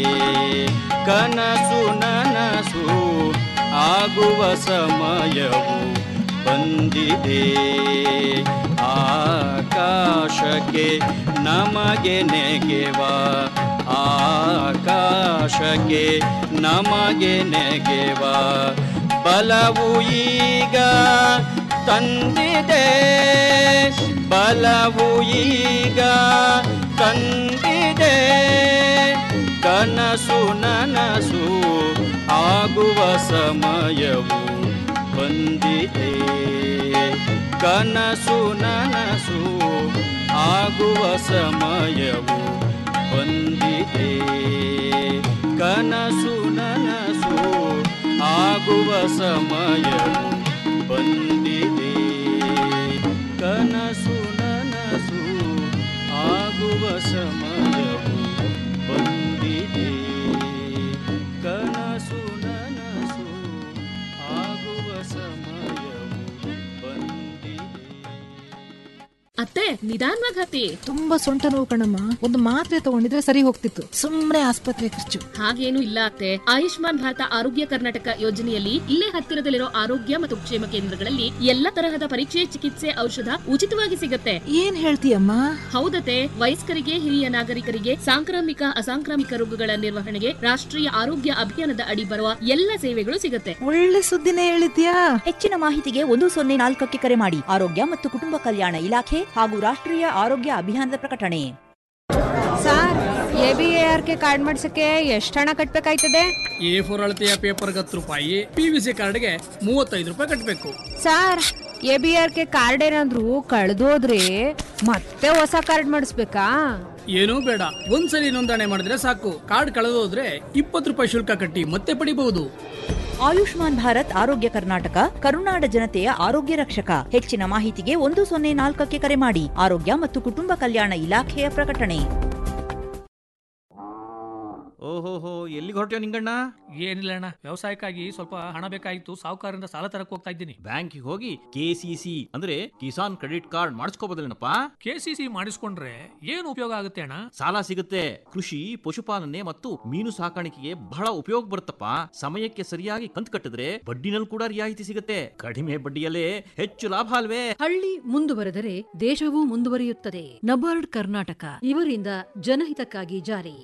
ಕನಸು ನನಸು ಆಗುವ ಸಮಯವು ಬಂದಿದೆ ಆಕಾಶಕ್ಕೆ ನಮಗೆ ನೆಗೆವ ಆಕಾಶಕ್ಕೆ ನಮಗೆ ನೆಗೆವ ಬಲವು ಈಗ ತಂದಿದೆ ಬಲವು ಈಗ ತಂದಿದೆ ಕನಸು ನನಸು ಆಗುವ ಸಮಯವು ಬಂದಿದೆ ಕನಸು ನನಸು ಆಗುವ ಸಮಯವು ಬಂದಿದೆ ಕನಸು ನನಸು ಆಗುವ ಸಮಯವು ಬಂದಿದೆ ಕನಸು ನನಸು ಆಗುವ ಸಮಯವು ಬಂದಿದೆ ಕನಸು ನನಸು ಆಗುವ ಸಮಯವು ಬಂದಿದೆ ಅತ್ತೆ ನಿಧಾನವಾಗಿ ಹತ್ತಿ ತುಂಬಾ ಸೊಂಟ ನೋವು ಕಣಮ್ಮ ಒಂದು ಮಾತ್ರೆ ತಗೊಂಡಿದ್ರೆ ಸರಿ ಹೋಗ್ತಿತ್ತು ಸುಮ್ನೆ ಆಸ್ಪತ್ರೆ ಖರ್ಚು ಹಾಗೇನು ಇಲ್ಲ ಅತ್ತೆ ಆಯುಷ್ಮಾನ್ ಭಾರತ ಆರೋಗ್ಯ ಕರ್ನಾಟಕ ಯೋಜನೆಯಲ್ಲಿ ಇಲ್ಲೇ ಹತ್ತಿರದಲ್ಲಿರೋ ಆರೋಗ್ಯ ಮತ್ತು ಕ್ಷೇಮ ಕೇಂದ್ರಗಳಲ್ಲಿ ಎಲ್ಲ ತರಹದ ಪರೀಕ್ಷೆ ಚಿಕಿತ್ಸೆ ಔಷಧ ಉಚಿತವಾಗಿ ಸಿಗುತ್ತೆ ಏನ್ ಹೇಳ್ತೀಯಮ್ಮ ಹೌದತೆ ವಯಸ್ಕರಿಗೆ ಹಿರಿಯ ನಾಗರಿಕರಿಗೆ ಸಾಂಕ್ರಾಮಿಕ ಅಸಾಂಕ್ರಾಮಿಕ ರೋಗಗಳ ನಿರ್ವಹಣೆಗೆ ರಾಷ್ಟ್ರೀಯ ಆರೋಗ್ಯ ಅಭಿಯಾನದ ಅಡಿ ಬರುವ ಎಲ್ಲ ಸೇವೆಗಳು ಸಿಗುತ್ತೆ ಒಳ್ಳೆ ಸುದ್ದಿನೇ ಹೇಳಿದ್ಯಾ ಹೆಚ್ಚಿನ ಮಾಹಿತಿಗೆ ಒಂದು ಸೊನ್ನೆ ನಾಲ್ಕಕ್ಕೆ ಕರೆ ಮಾಡಿ ಆರೋಗ್ಯ ಮತ್ತು ಕುಟುಂಬ ಕಲ್ಯಾಣ ಇಲಾಖೆ ಹಾಗೂ ರಾಷ್ಟ್ರೀಯ ಆರೋಗ್ಯ ಅಭಿಯಾನದ ಪ್ರಕಟಣೆ sir A B A R K card ಮಾಡ್ಸಕ್ಕೆ ಎಷ್ಟು ಹಣ ಕಟ್ಬೇಕಾಯ್ತದೆ ಎ ಫೋರ್ ಅಳತೆಯ ಪೇಪರ್ಗೆ ಹತ್ತು ರೂಪಾಯಿ ಪಿ ವಿ ಸಿ ಕಾರ್ಡ್ಗೆ ಮೂವತ್ತೈದು ರೂಪಾಯಿ ಕಟ್ಟಬೇಕು sir A B R K card ಏನಾದ್ರು ಕಳೆದೋದ್ರೆ ಮತ್ತೆ ಹೊಸ ಕಾರ್ಡ್ ಮಾಡಿಸ್ಬೇಕಾ ಏನೂ ಬೇಡ ಒಂದ್ಸಲಿ ನೋಂದಣಿ ಮಾಡಿದ್ರೆ ಸಾಕು ಕಾರ್ಡ್ ಕಳೆದೋದ್ರೆ ಇಪ್ಪತ್ತು ರೂಪಾಯಿ ಶುಲ್ಕ ಕಟ್ಟಿ ಮತ್ತೆ ಪಡಿಬಹುದು ಆಯುಷ್ಮಾನ್ ಭಾರತ್ ಆರೋಗ್ಯ ಕರ್ನಾಟಕ ಕರುನಾಡ ಜನತೆಯ ಆರೋಗ್ಯ ರಕ್ಷಕ ಹೆಚ್ಚಿನ ಮಾಹಿತಿಗೆ ಒಂದು ಸೊನ್ನೆ ನಾಲ್ಕಕ್ಕೆ ಕರೆ ಮಾಡಿ ಆರೋಗ್ಯ ಮತ್ತು ಕುಟುಂಬ ಕಲ್ಯಾಣ ಇಲಾಖೆಯ ಪ್ರಕಟಣೆ ಓಹೋಹೋ ಎಲ್ಲಿಗೆ ಹೊರಟ್ಯೋ ನಿಂಗಣ್ಣ ಏನಿಲ್ಲ ಅಣ್ಣ ವ್ಯವಸಾಯಕ್ಕಾಗಿ ಸ್ವಲ್ಪ ಹಣ ಬೇಕಾಗಿತ್ತು ಸಾಹುಕಾರರಿಂದ ಸಾಲ ತರಕ್ ಹೋಗ್ತಾ ಇದ್ದೀನಿ ಬ್ಯಾಂಕಿಗೆ ಹೋಗಿ ಕೆ ಸಿ ಸಿ ಅಂದ್ರೆ ಕಿಸಾನ್ ಕ್ರೆಡಿಟ್ ಕಾರ್ಡ್ ಮಾಡಿಸ್ಕೋಬೋದಲ್ಲೇನಪ್ಪ ಕೆ ಸಿ ಸಿ ಮಾಡಿಸ್ಕೊಂಡ್ರೆ ಏನು ಉಪಯೋಗ ಆಗುತ್ತೆ ಅಣ್ಣ ಸಾಲ ಸಿಗುತ್ತೆ ಕೃಷಿ ಪಶುಪಾಲನೆ ಮತ್ತು ಮೀನು ಸಾಕಾಣಿಕೆಗೆ ಬಹಳ ಉಪಯೋಗ ಬರುತ್ತಪ್ಪ ಸಮಯಕ್ಕೆ ಸರಿಯಾಗಿ ಕಂತು ಕಟ್ಟಿದ್ರೆ ಬಡ್ಡಿನಲ್ಲಿ ಕೂಡ ರಿಯಾಯಿತಿ ಸಿಗುತ್ತೆ ಕಡಿಮೆ ಬಡ್ಡಿಯಲ್ಲೇ ಹೆಚ್ಚು ಲಾಭ ಅಲ್ವೇ ಹಳ್ಳಿ ಮುಂದುವರೆದರೆ ದೇಶವೂ ಮುಂದುವರಿಯುತ್ತದೆ ನಬಾರ್ಡ್ ಕರ್ನಾಟಕ ಇವರಿಂದ ಜನಹಿತಕ್ಕಾಗಿ ಜಾರಿ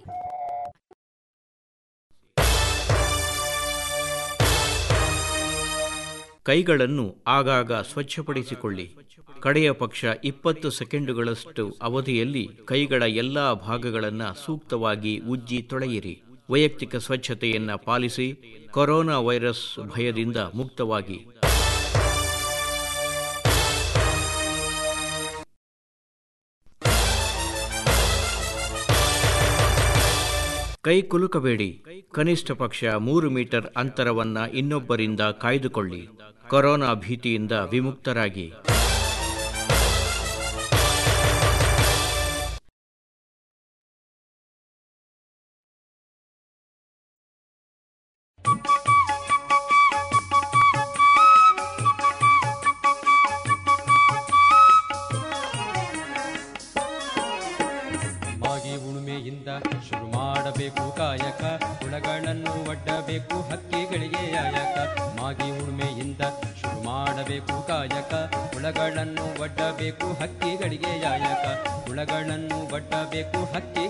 ಕೈಗಳನ್ನು ಆಗಾಗ ಸ್ವಚ್ಛಪಡಿಸಿಕೊಳ್ಳಿ ಕಡೆಯ ಪಕ್ಷ ಇಪ್ಪತ್ತು ಸೆಕೆಂಡುಗಳಷ್ಟು ಅವಧಿಯಲ್ಲಿ ಕೈಗಳ ಎಲ್ಲಾ ಭಾಗಗಳನ್ನು ಸೂಕ್ತವಾಗಿ ಉಜ್ಜಿ ತೊಳೆಯಿರಿ ವೈಯಕ್ತಿಕ ಸ್ವಚ್ಛತೆಯನ್ನು ಪಾಲಿಸಿ ಕೊರೋನಾ ವೈರಸ್ ಭಯದಿಂದ ಮುಕ್ತವಾಗಿ ಕೈ ಕುಲುಕಬೇಡಿ ಕನಿಷ್ಠ ಪಕ್ಷ ಮೂರು ಮೀಟರ್ ಅಂತರವನ್ನ ಇನ್ನೊಬ್ಬರಿಂದ ಕಾಯ್ದುಕೊಳ್ಳಿ ಕೊರೋನಾ ಭೀತಿಯಿಂದ ವಿಮುಕ್ತರಾಗಿ ಹಕ್ಕಿಗಳಿಗೆ ಯಾಯಕ ಮಾಗಿ ಉಳುಮೆಯಿಂದ ಶುರು ಮಾಡಬೇಕು ಕಾಯಕ ಹುಳಗಳನ್ನು ಒಡ್ಡಬೇಕು ಹಕ್ಕಿಗಳಿಗೆ ಯಾಯಕ ಹುಳಗಳನ್ನು ಒಡ್ಡಬೇಕು ಹಕ್ಕಿ